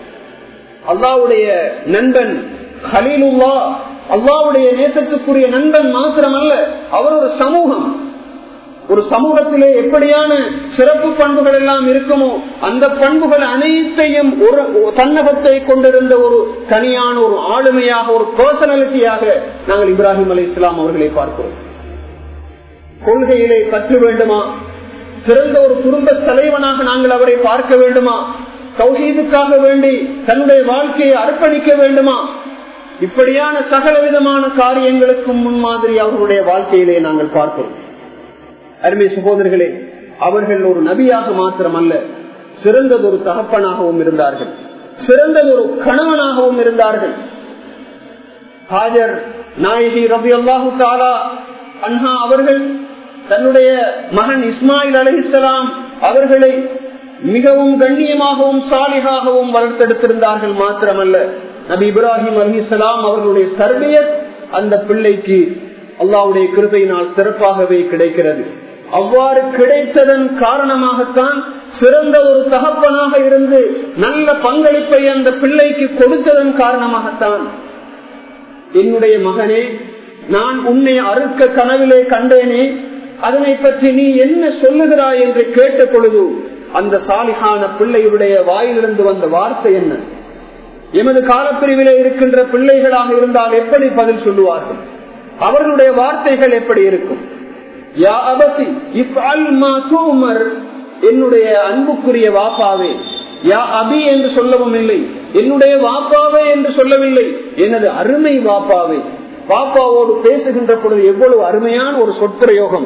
அல்லாவுடைய நண்பன் ஹலீலுல்லா அல்லாவுடைய நேசத்துக்குரிய நண்பன் மாத்திரமல்ல அவர் ஒரு சமூகம் ஒரு சமூகத்திலே எப்படியான சிறப்பு பண்புகள் எல்லாம் இருக்குமோ அந்த பண்புகள் அனைத்தையும் ஒரு தன்னகத்தை கொண்டிருந்த ஒரு தனியான ஒரு ஆளுமையாக ஒரு பர்சனாலிட்டியாக நாங்கள் இப்ராஹிம் அலி இஸ்லாம் அவர்களை பார்க்கிறோம் கொள்கையிலே பற்று வேண்டுமா சிறந்த ஒரு குடும்ப தலைவனாக நாங்கள் அவரை பார்க்க வேண்டுமா தௌஹீதுக்காக வேண்டி தன்னுடைய வாழ்க்கையை அர்ப்பணிக்க வேண்டுமா இப்படியான சகல விதமான காரியங்களுக்கு முன்மாதிரி அவர்களுடைய வாழ்க்கையிலே நாங்கள் பார்க்கிறோம் அருமை சகோதரர்களே அவர்கள் ஒரு நபியாக மாத்திரமல்ல சிறந்ததொரு தகப்பனாகவும் இருந்தார்கள் சிறந்ததொரு கணவனாகவும் இருந்தார்கள் ஹாஜர் நாயகி ரபி அல்லாஹு தாலா அன்ஹா அவர்கள் தன்னுடைய மகன் இஸ்மாயில் அலிசலாம் அவர்களை மிகவும் கண்ணியமாகவும் சாலிகாகவும் வளர்த்தெடுத்திருந்தார்கள் மாத்திரமல்ல நபி இப்ராஹிம் அலிசலாம் அவர்களுடைய தர்பியத் அந்த பிள்ளைக்கு அல்லாவுடைய கிருபையினால் சிறப்பாகவே கிடைக்கிறது அவ்வாறு கிடைத்ததன் காரணமாகத்தான் சிறந்த ஒரு தகப்பனாக இருந்து நல்ல பங்களிப்பை அந்த பிள்ளைக்கு கொடுத்ததன் காரணமாகத்தான் என்னுடைய மகனே நான் உன்னை அறுக்க கனவிலே கண்டேனே அதனை பற்றி நீ என்ன சொல்லுகிறாய் என்று கேட்ட பொழுது அந்த சாலிகான பிள்ளையுடைய வாயிலிருந்து வந்த வார்த்தை என்ன எமது காலப்பிரிவிலே இருக்கின்ற பிள்ளைகளாக இருந்தால் எப்படி பதில் சொல்லுவார்கள் அவர்களுடைய வார்த்தைகள் எப்படி இருக்கும் யா அபதி இஃப் அல் மா தூமர் என்னுடைய அன்புக்குரிய வாப்பாவே யா அபி என்று சொல்லவும் இல்லை என்னுடைய வாப்பாவே என்று சொல்லவில்லை எனது அருமை வாப்பாவே பாப்பாவோடு பேசுகின்ற பொழுது எவ்வளவு அருமையான ஒரு சொற்பிரயோகம்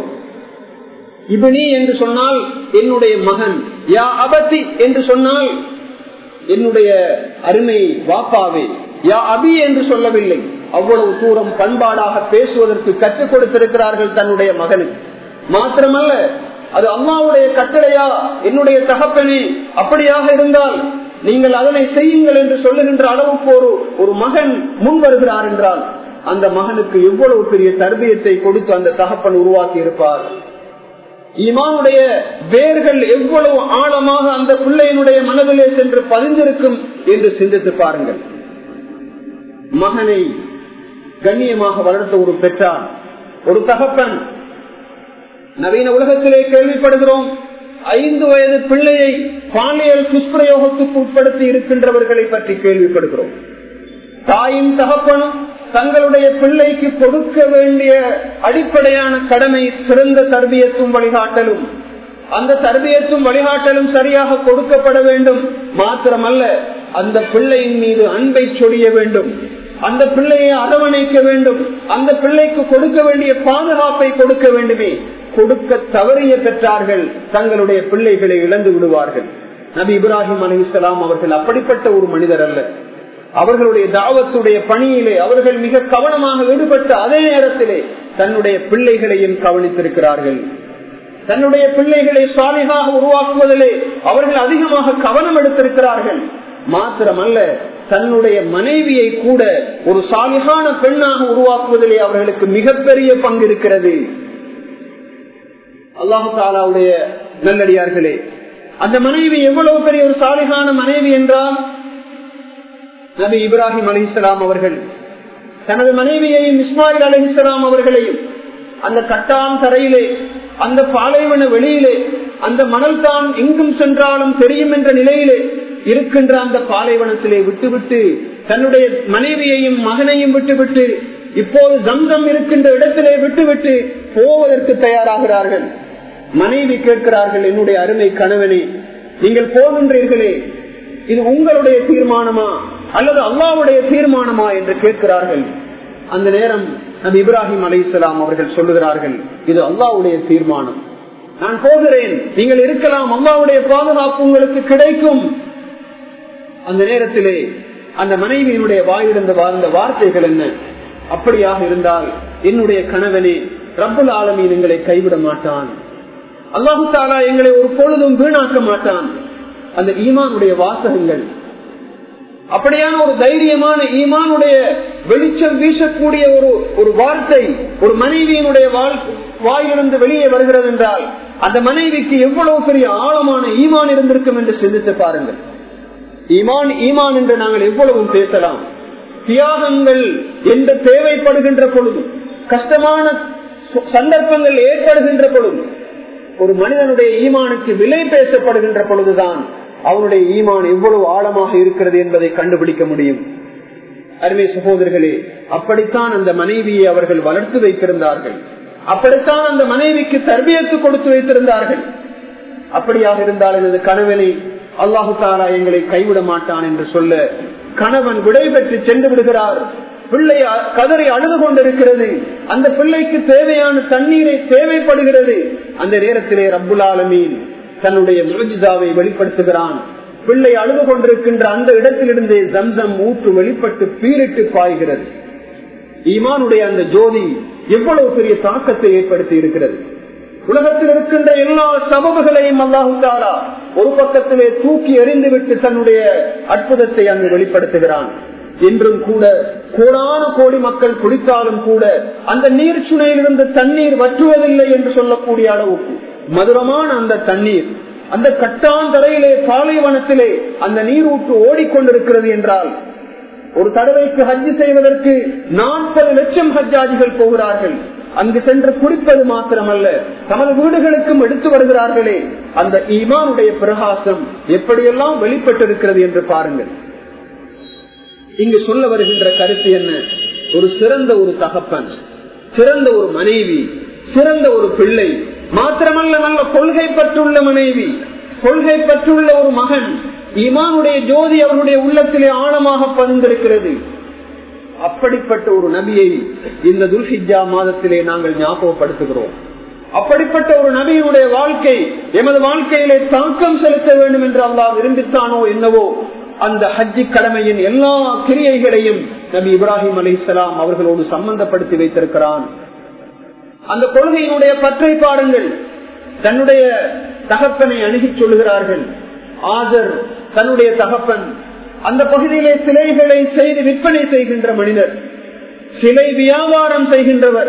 இபினி என்று சொன்னால் என்னுடைய மகன் யா அபதி என்று சொன்னால் என்னுடைய அருமை வாப்பாவே யா அபி என்று சொல்லவில்லை அவ்வளவு தூரம் பண்பாடாக பேசுவதற்கு கற்றுக் கொடுத்திருக்கிறார்கள் தன்னுடைய மகனுக்கு மாத்திரமல்ல அது அம்மாவுடைய கட்டளையா என்னுடைய தகப்பனே அப்படியாக இருந்தால் நீங்கள் அதனை செய்யுங்கள் என்று சொல்லுகின்ற அளவுக்கு ஒரு ஒரு மகன் முன் வருகிறார் என்றால் அந்த மகனுக்கு எவ்வளவு பெரிய தர்பியத்தை கொடுத்து அந்த தகப்பன் உருவாக்கி இருப்பார் ஈமானுடைய வேர்கள் எவ்வளவு ஆழமாக அந்த பிள்ளையினுடைய மனதிலே சென்று பதிந்திருக்கும் என்று சிந்தித்து பாருங்கள் மகனை கண்ணியமாக வளர்த்த ஒரு பெற்றார் ஒரு தகப்பன் நவீன உலகத்திலே கேள்விப்படுகிறோம் ஐந்து வயது பிள்ளையை பாலியல் துஷ்பிரயோகத்துக்கு உட்படுத்தி இருக்கின்றவர்களை பற்றி கேள்விப்படுகிறோம் தாயும் தகப்பனும் தங்களுடைய பிள்ளைக்கு கொடுக்க வேண்டிய அடிப்படையான கடமை சிறந்த தர்பியத்தும் வழிகாட்டலும் அந்த தர்பியத்தும் வழிகாட்டலும் சரியாக கொடுக்கப்பட வேண்டும் மாத்திரமல்ல அந்த பிள்ளையின் மீது அன்பை சொரிய வேண்டும் அந்த பிள்ளையை அரவணைக்க வேண்டும் அந்த பிள்ளைக்கு கொடுக்க வேண்டிய பாதுகாப்பை கொடுக்க வேண்டுமே கொடுக்க தவறிய பெற்றார்கள் தங்களுடைய பிள்ளைகளை இழந்து விடுவார்கள் நபி இப்ராஹிம் அலி இஸ்லாம் அவர்கள் அப்படிப்பட்ட ஒரு மனிதர் அல்ல அவர்களுடைய தாவத்துடைய பணியிலே அவர்கள் மிக கவனமாக ஈடுபட்ட அதே நேரத்திலே தன்னுடைய பிள்ளைகளையும் கவனித்திருக்கிறார்கள் தன்னுடைய பிள்ளைகளை சாலிகாக உருவாக்குவதிலே அவர்கள் அதிகமாக கவனம் எடுத்திருக்கிறார்கள் மாத்திரமல்ல தன்னுடைய மனைவியை கூட ஒரு சாலிகான பெண்ணாக உருவாக்குவதிலே அவர்களுக்கு மிகப்பெரிய பங்கு இருக்கிறது அல்லாஹு தாலாவுடைய நல்லடியார்களே அந்த மனைவி எவ்வளவு பெரிய ஒரு சாலிகான மனைவி என்றால் நபி இப்ராஹிம் அலிஸ்லாம் அவர்கள் தனது மனைவியையும் இஸ்மாயில் அலிஸ்லாம் அவர்களையும் அந்த கட்டான் தரையிலே அந்த பாலைவன வெளியிலே அந்த மணல் தான் எங்கும் சென்றாலும் தெரியும் என்ற நிலையிலே இருக்கின்ற அந்த பாலைவனத்திலே விட்டுவிட்டு தன்னுடைய மனைவியையும் மகனையும் விட்டுவிட்டு இப்போது ஜம்சம் இருக்கின்ற இடத்திலே விட்டுவிட்டு போவதற்கு தயாராகிறார்கள் மனைவி கேட்கிறார்கள் என்னுடைய அருமை கணவனே நீங்கள் போகின்றீர்களே இது உங்களுடைய தீர்மானமா அல்லது அல்லாவுடைய தீர்மானமா என்று கேட்கிறார்கள் அந்த நேரம் நபி இப்ராஹிம் அலி அவர்கள் சொல்லுகிறார்கள் இது அல்லாவுடைய தீர்மானம் நான் போகிறேன் நீங்கள் இருக்கலாம் அல்லாவுடைய பாதுகாப்பு உங்களுக்கு கிடைக்கும் அந்த நேரத்திலே அந்த மனைவியினுடைய வாயிலிருந்து வாழ்ந்த வார்த்தைகள் என்ன அப்படியாக இருந்தால் என்னுடைய கணவனே ரப்புல் ஆலமீன் எங்களை கைவிட மாட்டான் அல்லாஹு தாலா எங்களை ஒரு பொழுதும் வீணாக்க மாட்டான் அந்த ஈமானுடைய வாசகங்கள் அப்படியான ஒரு தைரியமான ஈமானுடைய வெளிச்சம் வீசக்கூடிய ஒரு ஒரு வார்த்தை ஒரு மனைவியினுடைய வாயிலிருந்து வெளியே வருகிறது என்றால் அந்த மனைவிக்கு எவ்வளவு பெரிய ஆழமான ஈமான் இருந்திருக்கும் என்று சிந்தித்து பாருங்கள் ஈமான் ஈமான் என்று நாங்கள் எவ்வளவும் பேசலாம் தியாகங்கள் எந்த தேவைப்படுகின்ற பொழுது கஷ்டமான சந்தர்ப்பங்கள் ஏற்படுகின்ற பொழுது ஒரு மனிதனுடைய ஈமானுக்கு விலை பேசப்படுகின்ற பொழுதுதான் அவனுடைய ஈமான் எவ்வளவு ஆழமாக இருக்கிறது என்பதை கண்டுபிடிக்க முடியும் அருமை சகோதரர்களே அப்படித்தான் அந்த மனைவியை அவர்கள் வளர்த்து வைத்திருந்தார்கள் அப்படித்தான் அந்த மனைவிக்கு தர்பியத்து கொடுத்து வைத்திருந்தார்கள் அப்படியாக இருந்தால் எனது கணவனை அல்லாஹு தாலா எங்களை கைவிட மாட்டான் என்று சொல்ல கணவன் விடை பெற்று சென்று விடுகிறார் பிள்ளை கதறி அழுது கொண்டிருக்கிறது அந்த பிள்ளைக்கு தேவையான தண்ணீரை தேவைப்படுகிறது அந்த நேரத்திலே ரப்புல் ஆலமீன் தன்னுடைய முழுஜிசாவை வெளிப்படுத்துகிறான் பிள்ளை அழுது கொண்டிருக்கின்ற அந்த இடத்திலிருந்தே ஜம்சம் ஊற்று வெளிப்பட்டு பீரிட்டு பாய்கிறது ஈமானுடைய அந்த ஜோதி எவ்வளவு பெரிய தாக்கத்தை ஏற்படுத்தி இருக்கிறது உலகத்தில் இருக்கின்ற எல்லா சபபுகளையும் அல்லாஹுத்தாரா ஒரு பக்கத்திலே தூக்கி எறிந்துவிட்டு தன்னுடைய அற்புதத்தை அங்கு வெளிப்படுத்துகிறான் என்றும் கூட கோடான கோடி மக்கள் குடித்தாலும் கூட அந்த நீர் சுனையிலிருந்து தண்ணீர் வற்றுவதில்லை என்று சொல்லக்கூடிய அளவுக்கு மதுரமான அந்த தண்ணீர் அந்த கட்டாந்தரையிலே பாலைவனத்திலே அந்த நீர் ஊற்று ஓடிக்கொண்டிருக்கிறது என்றால் ஒரு தடவைக்கு ஹஜ்ஜு செய்வதற்கு நாற்பது லட்சம் ஹஜ்ஜாஜிகள் போகிறார்கள் அங்கு சென்று குடிப்பது மாத்திரமல்ல தமது வீடுகளுக்கும் எடுத்து வருகிறார்களே அந்த ஈமானுடைய பிரகாசம் எப்படியெல்லாம் வெளிப்பட்டிருக்கிறது என்று பாருங்கள் இங்கு சொல்ல வருகின்ற கருத்து என்ன ஒரு சிறந்த ஒரு தகப்பன் சிறந்த ஒரு மனைவி சிறந்த ஒரு பிள்ளை மாத்திரமல்ல நல்ல கொள்கை பற்றுள்ள மனைவி கொள்கை பற்றுள்ள ஒரு மகன் ஈமானுடைய ஜோதி அவருடைய உள்ளத்திலே ஆழமாக பதிந்திருக்கிறது அப்படிப்பட்ட ஒரு நபியை இந்த துல்ஹிஜா மாதத்திலே நாங்கள் ஞாபகப்படுத்துகிறோம் அப்படிப்பட்ட ஒரு நபியினுடைய வாழ்க்கை எமது வாழ்க்கையிலே தாக்கம் செலுத்த வேண்டும் என்று அல்லா விரும்பித்தானோ என்னவோ அந்த ஹஜ்ஜி கடமையின் எல்லா கிரியைகளையும் நபி இப்ராஹிம் அலி இஸ்லாம் அவர்களோடு சம்பந்தப்படுத்தி வைத்திருக்கிறான் அந்த கொள்கையினுடைய பற்றை பாருங்கள் தன்னுடைய தகப்பனை அணுகி சொல்லுகிறார்கள் ஆஜர் தன்னுடைய தகப்பன் அந்த பகுதியிலே சிலைகளை செய்து விற்பனை செய்கின்ற மனிதர் சிலை வியாபாரம் செய்கின்றவர்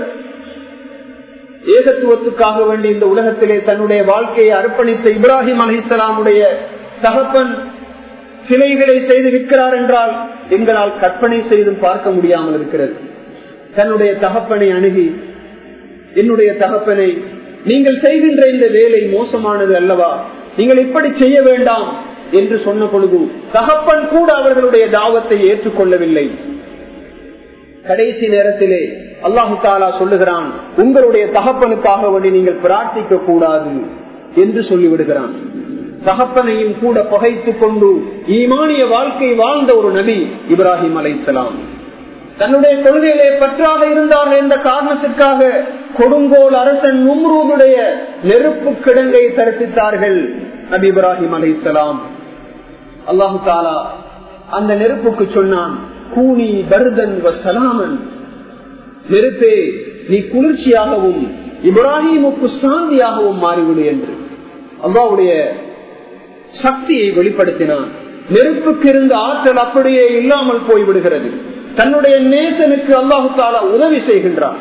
ஏகத்துவத்துக்காக வேண்டி இந்த உலகத்திலே தன்னுடைய வாழ்க்கையை அர்ப்பணித்த இப்ராஹிம் அலிசலாமுடைய தகப்பன் சிலைகளை செய்து விற்கிறார் என்றால் எங்களால் கற்பனை செய்தும் பார்க்க முடியாமல் இருக்கிறது தன்னுடைய தகப்பனை அணுகி என்னுடைய தகப்பனை நீங்கள் செய்கின்ற இந்த வேலை மோசமானது அல்லவா நீங்கள் இப்படி செய்ய வேண்டாம் என்று சொன்ன பொழுது தகப்பன் கூட அவர்களுடைய தாவத்தை ஏற்றுக்கொள்ளவில்லை கடைசி நேரத்திலே அல்லாஹு தாலா சொல்லுகிறான் உங்களுடைய தகப்பனுக்காக வேண்டி நீங்கள் பிரார்த்திக்க கூடாது என்று சொல்லிவிடுகிறான் தகப்பனையும் கூட பகைத்துக் கொண்டு ஈமானிய வாழ்க்கை வாழ்ந்த ஒரு நபி இப்ராஹிம் அலை தன்னுடைய கொள்கையிலே பற்றாக இருந்தார்கள் என்ற காரணத்திற்காக கொடுங்கோல் அரசன் நும்ரூதுடைய நெருப்பு கிடங்கை தரிசித்தார்கள் நபி இப்ராஹிம் அலி இஸ்லாம் அல்லாஹு தாலா அந்த நெருப்புக்கு சொன்னான் கூனி பர்தன் சலாமன் நெருப்பே நீ குளிர்ச்சியாகவும் இப்ராஹிமுக்கு சாந்தியாகவும் மாறிவிடு என்று அல்லாவுடைய சக்தியை வெளிப்படுத்தினான் நெருப்புக்கு இருந்த ஆற்றல் அப்படியே இல்லாமல் போய்விடுகிறது தன்னுடைய நேசனுக்கு அல்லாஹு தாலா உதவி செய்கின்றான்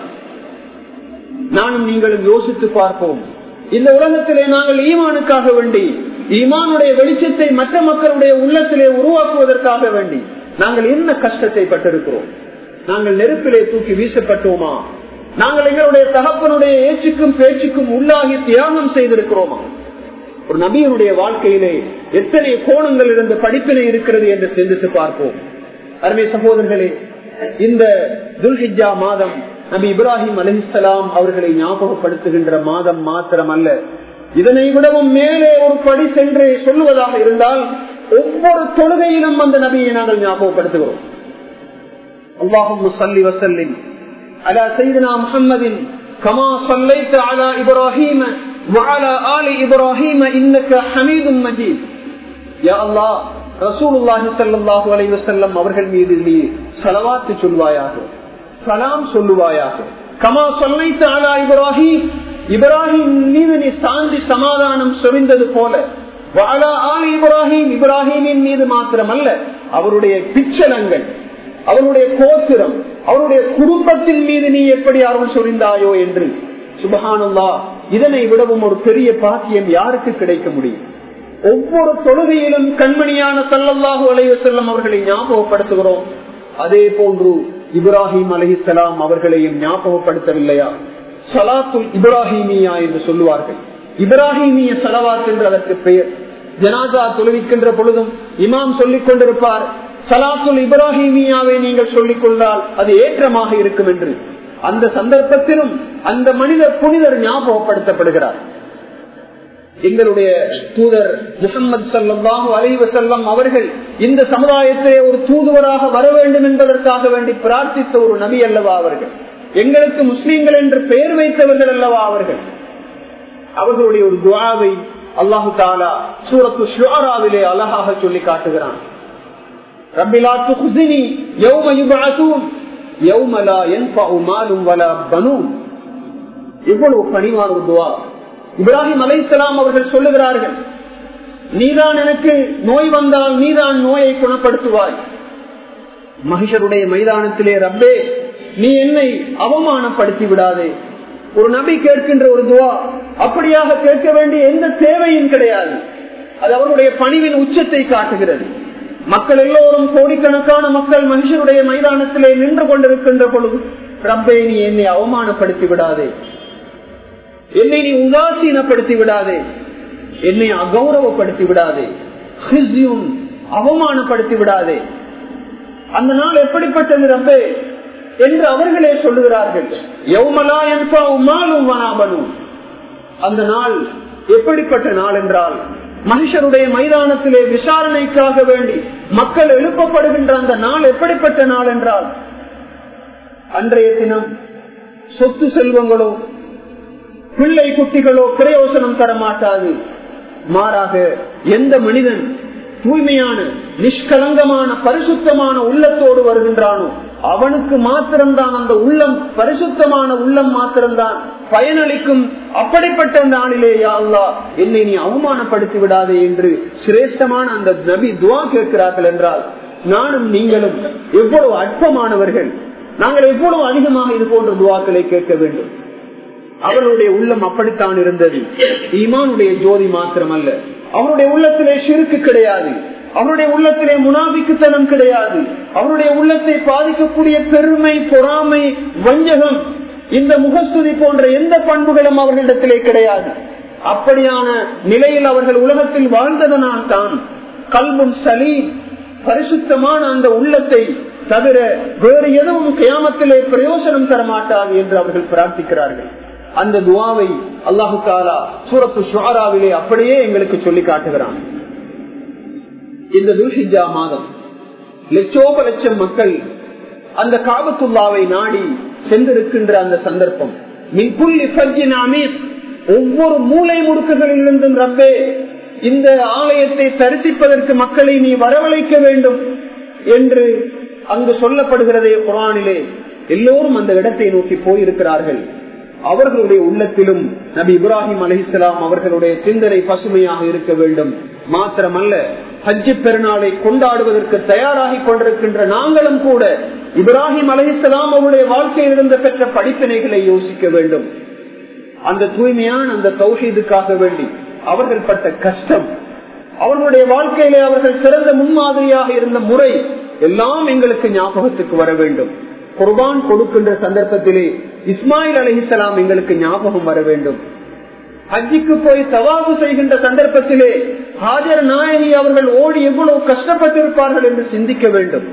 நானும் நீங்களும் யோசித்து பார்ப்போம் இந்த உலகத்திலே நாங்கள் ஈமானுக்காக வேண்டி ஈமானுடைய வெளிச்சத்தை மற்ற மக்களுடைய உள்ளத்திலே உருவாக்குவதற்காக வேண்டி நாங்கள் என்ன கஷ்டத்தை பட்டிருக்கிறோம் நாங்கள் நெருப்பிலே தூக்கி வீசப்பட்டோமா நாங்கள் எங்களுடைய தகப்பனுடைய ஏச்சுக்கும் பேச்சுக்கும் உள்ளாகி தியாகம் செய்திருக்கிறோமா ஒரு நபியனுடைய வாழ்க்கையிலே எத்தனை கோணங்கள் இருந்த படிப்பினை இருக்கிறது என்று சிந்தித்து பார்ப்போம் அருமை சகோதரர்களே இந்த துல்ஹிஜா மாதம் நபி இப்ராஹிம் அலிசலாம் அவர்களை ஞாபகப்படுத்துகின்ற மாதம் மாத்திரம் அல்ல இதனை விடவும் மேலே ஒரு படி சென்று சொல்லுவதாக இருந்தால் ஒவ்வொரு தொழுகையிலும் அந்த நபியை நாங்கள் ஞாபகப்படுத்துகிறோம் அல்லாஹும் சல்லி வசல்லின் அலா சைதனா முஹம்மதின் கமா சொல்லைத்து அலா இப்ராஹிம وعلى آل إبراهيم إنك حميد مجيد يا الله رسول الله صلى الله عليه وسلم அவர்கள் மீது நீ ஸலவாத் சொல்வாயாக சலாம் சொல்லுவாயாக கமா சொல்லைத்த அலா இப்ராஹிம் இப்ராஹிம் மீது நீ சாந்தி சமாதானம் சொரிந்தது போல வாலா ஆல் இப்ராஹிம் இப்ராஹிமின் மீது மாத்திரமல்ல அவருடைய பிச்சலங்கள் அவருடைய கோத்திரம் அவருடைய குடும்பத்தின் மீது நீ எப்படி அருள் சொரிந்தாயோ என்று சுபஹானுல்லா இதனை விடவும் ஒரு பெரிய பாக்கியம் யாருக்கு கிடைக்க முடியும் ஒவ்வொரு தொழுகையிலும் கண்மணியான சல்லல்லாஹு அலைய செல்லம் அவர்களை ஞாபகப்படுத்துகிறோம் அதே போன்று இப்ராஹிம் அலஹிசலாம் அவர்களையும் ஞாபகப்படுத்தவில்லையா சலாத்துல் இப்ராஹிமியா என்று சொல்லுவார்கள் இப்ராஹிமிய சலவாத் என்று அதற்கு பெயர் ஜனாசா தொழுவிக்கின்ற பொழுதும் இமாம் சொல்லிக் கொண்டிருப்பார் சலாத்துல் இப்ராஹிமியாவை நீங்கள் சொல்லிக் கொண்டால் அது ஏற்றமாக இருக்கும் என்று அந்த சந்தர்ப்பத்திலும் அந்த மனிதர் புனிதர் ஞாபகப்படுத்தப்படுகிறார் எங்களுடைய தூதர் முகமது சல்லாஹு அலைவசல்லம் அவர்கள் இந்த சமுதாயத்திலே ஒரு தூதுவராக வர வேண்டும் என்பதற்காக வேண்டி பிரார்த்தித்த ஒரு நபி அல்லவா அவர்கள் எங்களுக்கு முஸ்லீம்கள் என்று பெயர் வைத்தவர்கள் அல்லவா அவர்கள் அவர்களுடைய ஒரு துவாவை அல்லாஹு தாலா சூரத்து ஷுராவிலே அழகாக சொல்லி காட்டுகிறான் ரபிலா துஹ்சினி யௌம யுபஅதூன் யௌம லா யன்ஃபஉ மாலும் வலா பனூன் இவ்வளவு பணிவான ஒரு துவா இப்ராஹிம் அலைசலாம் அவர்கள் சொல்லுகிறார்கள் நீதான் எனக்கு நோய் வந்தால் நீதான் நோயை குணப்படுத்துவாய் மகிஷருடைய மைதானத்திலே ரப்பே நீ என்னை அவமானப்படுத்தி விடாதே ஒரு நபி கேட்கின்ற ஒரு துவா அப்படியாக கேட்க வேண்டிய எந்த தேவையும் கிடையாது அது அவருடைய பணிவின் உச்சத்தை காட்டுகிறது மக்கள் எல்லோரும் கோடிக்கணக்கான மக்கள் மனுஷனுடைய மைதானத்திலே நின்று கொண்டிருக்கின்ற பொழுது ரப்பே நீ என்னை அவமானப்படுத்தி விடாதே என்னை நீ உதாசீனப்படுத்தி விடாதே என்னை அகௌரவப்படுத்தி விடாதே அவமானப்படுத்தி விடாதே அந்த நாள் எப்படிப்பட்டது ரப்பே என்று அவர்களே சொல்லுகிறார்கள் யௌமலா என்பா உமாலும் வனாபனும் அந்த நாள் எப்படிப்பட்ட நாள் என்றால் மனுஷருடைய மைதானத்திலே விசாரணைக்காக வேண்டி மக்கள் எழுப்பப்படுகின்ற அந்த நாள் எப்படிப்பட்ட நாள் என்றால் அன்றைய தினம் சொத்து செல்வங்களோ பிள்ளை குட்டிகளோ பிரயோசனம் தர மாட்டாது மாறாக எந்த மனிதன் தூய்மையான நிஷ்கலங்கமான பரிசுத்தமான உள்ளத்தோடு வருகின்றானோ அவனுக்கு மாத்திரம்தான் அந்த உள்ளம் பரிசுத்தமான உள்ளம் மாத்திரம்தான் பயனளிக்கும் அப்படிப்பட்ட நாளிலே அல்லா என்னை நீ அவமானப்படுத்தி விடாதே என்று சிரேஷ்டமான அந்த நபி துவா கேட்கிறார்கள் என்றால் நானும் நீங்களும் எவ்வளவு அற்பமானவர்கள் நாங்கள் எவ்வளவு அதிகமாக இது போன்ற துவாக்களை கேட்க வேண்டும் அவர்களுடைய உள்ளம் அப்படித்தான் இருந்தது ஈமானுடைய ஜோதி மாத்திரமல்ல அவருடைய உள்ளத்திலே சிறுக்கு கிடையாது அவருடைய உள்ளத்திலே முனாபிக்குத்தனம் கிடையாது அவருடைய உள்ளத்தை பாதிக்கக்கூடிய பெருமை பொறாமை வஞ்சகம் இந்த முகஸ்துதி போன்ற எந்த பண்புகளும் அவர்களிடத்திலே கிடையாது அப்படியான நிலையில் அவர்கள் உலகத்தில் வாழ்ந்ததனால் தான் கல்வும் சலி பரிசுத்தமான அந்த உள்ளத்தை தவிர வேறு எதுவும் கியாமத்திலே பிரயோசனம் தர மாட்டாது என்று அவர்கள் பிரார்த்திக்கிறார்கள் அந்த துவாவை அல்லாஹு தாலா சூரத்து ஷுவாராவிலே அப்படியே எங்களுக்கு சொல்லி காட்டுகிறான் இந்த துல்ஹிஜா மாதம் லட்சோப லட்சம் மக்கள் அந்த காபத்துல்லாவை நாடி சென்றிருக்கின்ற அந்த சந்தர்ப்பம் மின்குள்ளி ஃபஜ்ஜின் அமீத் ஒவ்வொரு மூளை முடுக்குகளிலிருந்தும் ரப்பே இந்த ஆலயத்தை தரிசிப்பதற்கு மக்களை நீ வரவழைக்க வேண்டும் என்று அங்கு சொல்லப்படுகிறதே குரானிலே எல்லோரும் அந்த இடத்தை நோக்கி போயிருக்கிறார்கள் அவர்களுடைய உள்ளத்திலும் நபி இப்ராஹிம் அலிஸ்லாம் அவர்களுடைய சிந்தனை பசுமையாக இருக்க வேண்டும் மாத்திரமல்ல ஹஜ்ஜி பெருநாளை கொண்டாடுவதற்கு தயாராகி கொண்டிருக்கின்ற நாங்களும் கூட இப்ராஹிம் அலிஸ்லாம் அவருடைய வாழ்க்கையில் இருந்த பெற்ற படிப்பினைகளை யோசிக்க வேண்டும் அந்த தூய்மையான அந்த தௌஹீதுக்காக வேண்டி அவர்கள் பட்ட கஷ்டம் அவர்களுடைய வாழ்க்கையிலே அவர்கள் சிறந்த முன்மாதிரியாக இருந்த முறை எல்லாம் எங்களுக்கு ஞாபகத்துக்கு வர வேண்டும் குர்பான் கொடுக்கின்ற சந்தர்ப்பத்திலே இஸ்மாயில் அலிஹிசலாம் எங்களுக்கு ஞாபகம் வர வேண்டும் ஹஜ்ஜிக்கு போய் தவாபு செய்கின்ற சந்தர்ப்பத்திலே ஹாஜர் நாயகி அவர்கள் ஓடி எவ்வளவு கஷ்டப்பட்டிருப்பார்கள் என்று சிந்திக்க வேண்டும்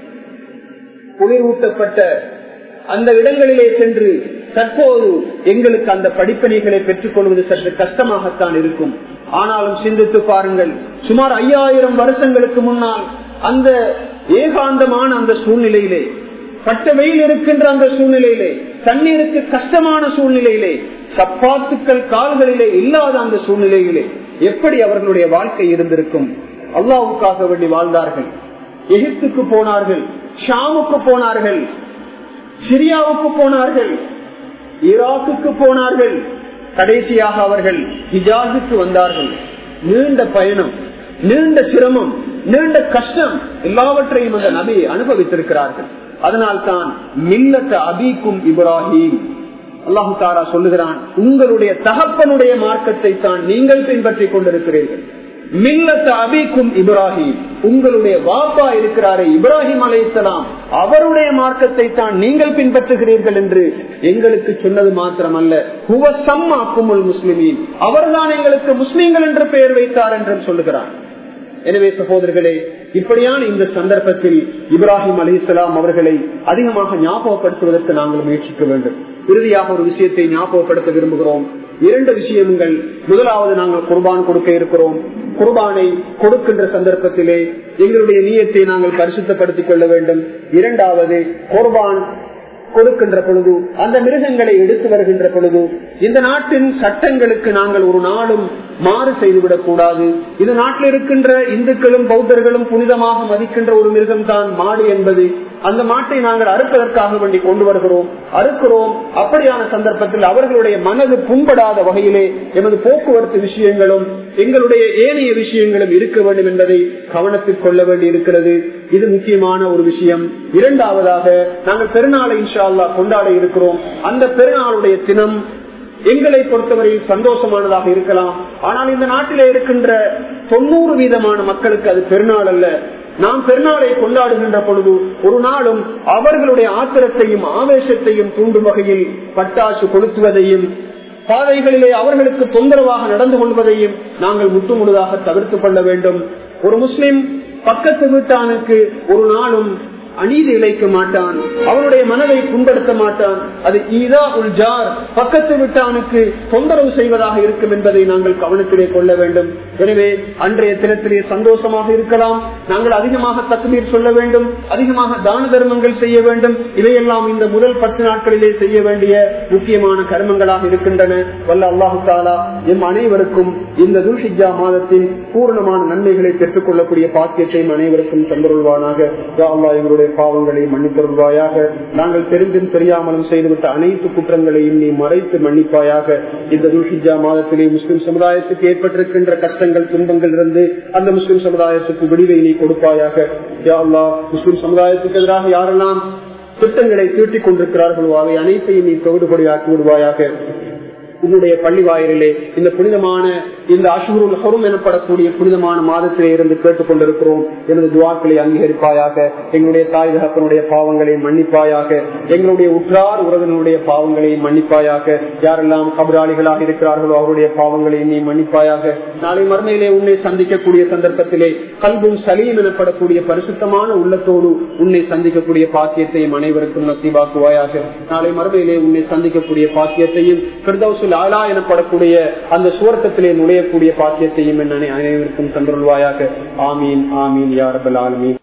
குளிரூட்டப்பட்ட அந்த இடங்களிலே சென்று தற்போது எங்களுக்கு அந்த படிப்பனைகளை பெற்றுக் கொள்வது சற்று கஷ்டமாகத்தான் இருக்கும் ஆனாலும் சிந்தித்து பாருங்கள் சுமார் ஐயாயிரம் வருஷங்களுக்கு முன்னால் அந்த ஏகாந்தமான அந்த சூழ்நிலையிலே பட்ட வெயில் இருக்கின்ற அந்த சூழ்நிலையிலே தண்ணீருக்கு கஷ்டமான சூழ்நிலையிலே சப்பாத்துக்கள் கால்களிலே இல்லாத அந்த சூழ்நிலையிலே எப்படி அவர்களுடைய வாழ்க்கை இருந்திருக்கும் அல்லாவுக்காக வேண்டி வாழ்ந்தார்கள் எகிப்துக்கு போனார்கள் ஷாமுக்கு போனார்கள் சிரியாவுக்கு போனார்கள் ஈராக்குக்கு போனார்கள் கடைசியாக அவர்கள் ஹிஜாஸுக்கு வந்தார்கள் நீண்ட பயணம் நீண்ட சிரமம் நீண்ட கஷ்டம் எல்லாவற்றையும் அந்த நபி அனுபவித்திருக்கிறார்கள் அதனால் தான் மில்லத்த அபிக்கும் இப்ராஹிம் அல்லாஹு தாரா சொல்லுகிறான் உங்களுடைய தகப்பனுடைய மார்க்கத்தை தான் நீங்கள் பின்பற்றிக் கொண்டிருக்கிறீர்கள் மில்லத்த அபிக்கும் இப்ராஹிம் உங்களுடைய வாப்பா இருக்கிறாரே இப்ராஹிம் அலைசலாம் அவருடைய மார்க்கத்தை தான் நீங்கள் பின்பற்றுகிறீர்கள் என்று எங்களுக்கு சொன்னது மாத்திரமல்ல ஹுவசம்மாக்குமுல் முஸ்லிமீன் அவர்தான் எங்களுக்கு முஸ்லீம்கள் என்று பெயர் வைத்தார் என்றும் சொல்லுகிறார் எனவே சகோதரர்களே இப்படியான இந்த சந்தர்ப்பத்தில் இப்ராஹிம் அலி இஸ்லாம் அவர்களை அதிகமாக ஞாபகப்படுத்துவதற்கு நாங்கள் முயற்சிக்க வேண்டும் இறுதியாக ஒரு விஷயத்தை ஞாபகப்படுத்த விரும்புகிறோம் இரண்டு விஷயங்கள் முதலாவது நாங்கள் குர்பான் கொடுக்க இருக்கிறோம் குர்பானை கொடுக்கின்ற சந்தர்ப்பத்திலே எங்களுடைய நீயத்தை நாங்கள் பரிசுத்தப்படுத்திக் கொள்ள வேண்டும் இரண்டாவது குர்பான் கொடுக்கின்ற பொழுது அந்த மிருகங்களை எடுத்து வருகின்ற பொழுது இந்த நாட்டின் சட்டங்களுக்கு நாங்கள் ஒரு நாளும் மாறு செய்துவிடக் கூடாது இந்த நாட்டில் இருக்கின்ற இந்துக்களும் பௌத்தர்களும் புனிதமாக மதிக்கின்ற ஒரு மிருகம் தான் மாடு என்பது அந்த மாட்டை நாங்கள் அறுப்பதற்காக வேண்டி கொண்டு வருகிறோம் அறுக்கிறோம் அப்படியான சந்தர்ப்பத்தில் அவர்களுடைய மனது புண்படாத வகையிலே எமது போக்குவரத்து விஷயங்களும் எங்களுடைய ஏனைய விஷயங்களும் இருக்க வேண்டும் என்பதை கவனத்தில் கொள்ள வேண்டி இருக்கிறது இது முக்கியமான ஒரு விஷயம் இரண்டாவதாக நாங்கள் பெருநாளை இன்ஷா அல்லா கொண்டாட இருக்கிறோம் அந்த பெருநாளுடைய தினம் எங்களை பொறுத்தவரையில் சந்தோஷமானதாக இருக்கலாம் ஆனால் இந்த நாட்டிலே இருக்கின்ற தொண்ணூறு வீதமான மக்களுக்கு அது பெருநாள் அல்ல நாம் பெருநாளை கொண்டாடுகின்ற பொழுது ஒரு நாளும் அவர்களுடைய ஆத்திரத்தையும் ஆவேசத்தையும் தூண்டும் வகையில் பட்டாசு கொளுத்துவதையும் பாதைகளிலே அவர்களுக்கு தொந்தரவாக நடந்து கொள்வதையும் நாங்கள் முற்றுமுழுதாக தவிர்த்து கொள்ள வேண்டும் ஒரு முஸ்லிம் பக்கத்து வீட்டானுக்கு ஒரு நாளும் அநீதி இழைக்க மாட்டான் அவனுடைய மனதை புண்படுத்த மாட்டான் அது ஈதா உல் ஜார் பக்கத்து விட்டானுக்கு தொந்தரவு செய்வதாக இருக்கும் என்பதை நாங்கள் கவனத்திலே கொள்ள வேண்டும் எனவே அன்றைய தினத்திலே சந்தோஷமாக இருக்கலாம் நாங்கள் அதிகமாக தக்குமீர் சொல்ல வேண்டும் அதிகமாக தான தர்மங்கள் செய்ய வேண்டும் இவையெல்லாம் இந்த முதல் பத்து நாட்களிலே செய்ய வேண்டிய முக்கியமான கர்மங்களாக இருக்கின்றன வல்ல அல்லாஹு தாலா எம் அனைவருக்கும் இந்த துல்ஹிஜா மாதத்தின் பூர்ணமான நன்மைகளை பெற்றுக் கொள்ளக்கூடிய பாக்கியத்தையும் அனைவருக்கும் தந்தருள்வானாக எங்களுடைய எங்களுடைய பாவங்களை மன்னித்தருள்வாயாக நாங்கள் தெரிந்தும் தெரியாமலும் செய்துவிட்ட அனைத்து குற்றங்களையும் நீ மறைத்து மன்னிப்பாயாக இந்த துல்ஹிஜா மாதத்திலே முஸ்லிம் சமுதாயத்துக்கு ஏற்பட்டிருக்கின்ற கஷ்டங்கள் துன்பங்கள் இருந்து அந்த முஸ்லிம் சமுதாயத்துக்கு விடிவை நீ கொடுப்பாயாக யா அல்லா முஸ்லிம் சமுதாயத்துக்கு எதிராக யாரெல்லாம் திட்டங்களை தீட்டிக் கொண்டிருக்கிறார்களோ அவை அனைத்தையும் நீ தொகுடுபடியாக்கி விடுவாயாக உன்னுடைய பள்ளி வாயிலே இந்த புனிதமான இந்த அஷூருல் ஹரும் எனப்படக்கூடிய புனிதமான மாதத்திலே இருந்து கேட்டுக் கொண்டிருக்கிறோம் எனது துவாக்களை அங்கீகரிப்பாயாக எங்களுடைய தாய் தகப்பனுடைய பாவங்களை மன்னிப்பாயாக எங்களுடைய உற்றார் உறவினருடைய பாவங்களை மன்னிப்பாயாக யாரெல்லாம் கபராளிகளாக இருக்கிறார்களோ அவருடைய பாவங்களை நீ மன்னிப்பாயாக நாளை மறுமையிலே உன்னை சந்திக்கக்கூடிய சந்தர்ப்பத்திலே கல்பும் சலீம் எனப்படக்கூடிய பரிசுத்தமான உள்ளத்தோடு உன்னை சந்திக்கக்கூடிய பாக்கியத்தையும் அனைவருக்கும் நசீபாக்குவாயாக நாளை மறுமையிலே உன்னை சந்திக்கக்கூடிய பாக்கியத்தையும் பிரதோசுல் ஆலா எனப்படக்கூடிய அந்த சுவர்க்கத்திலே நுழையக்கூடிய பாக்கியத்தையும் அனைவருக்கும் தந்துள்வாயாக ஆமீன் ஆமீன் யாரபல் ஆலமீன்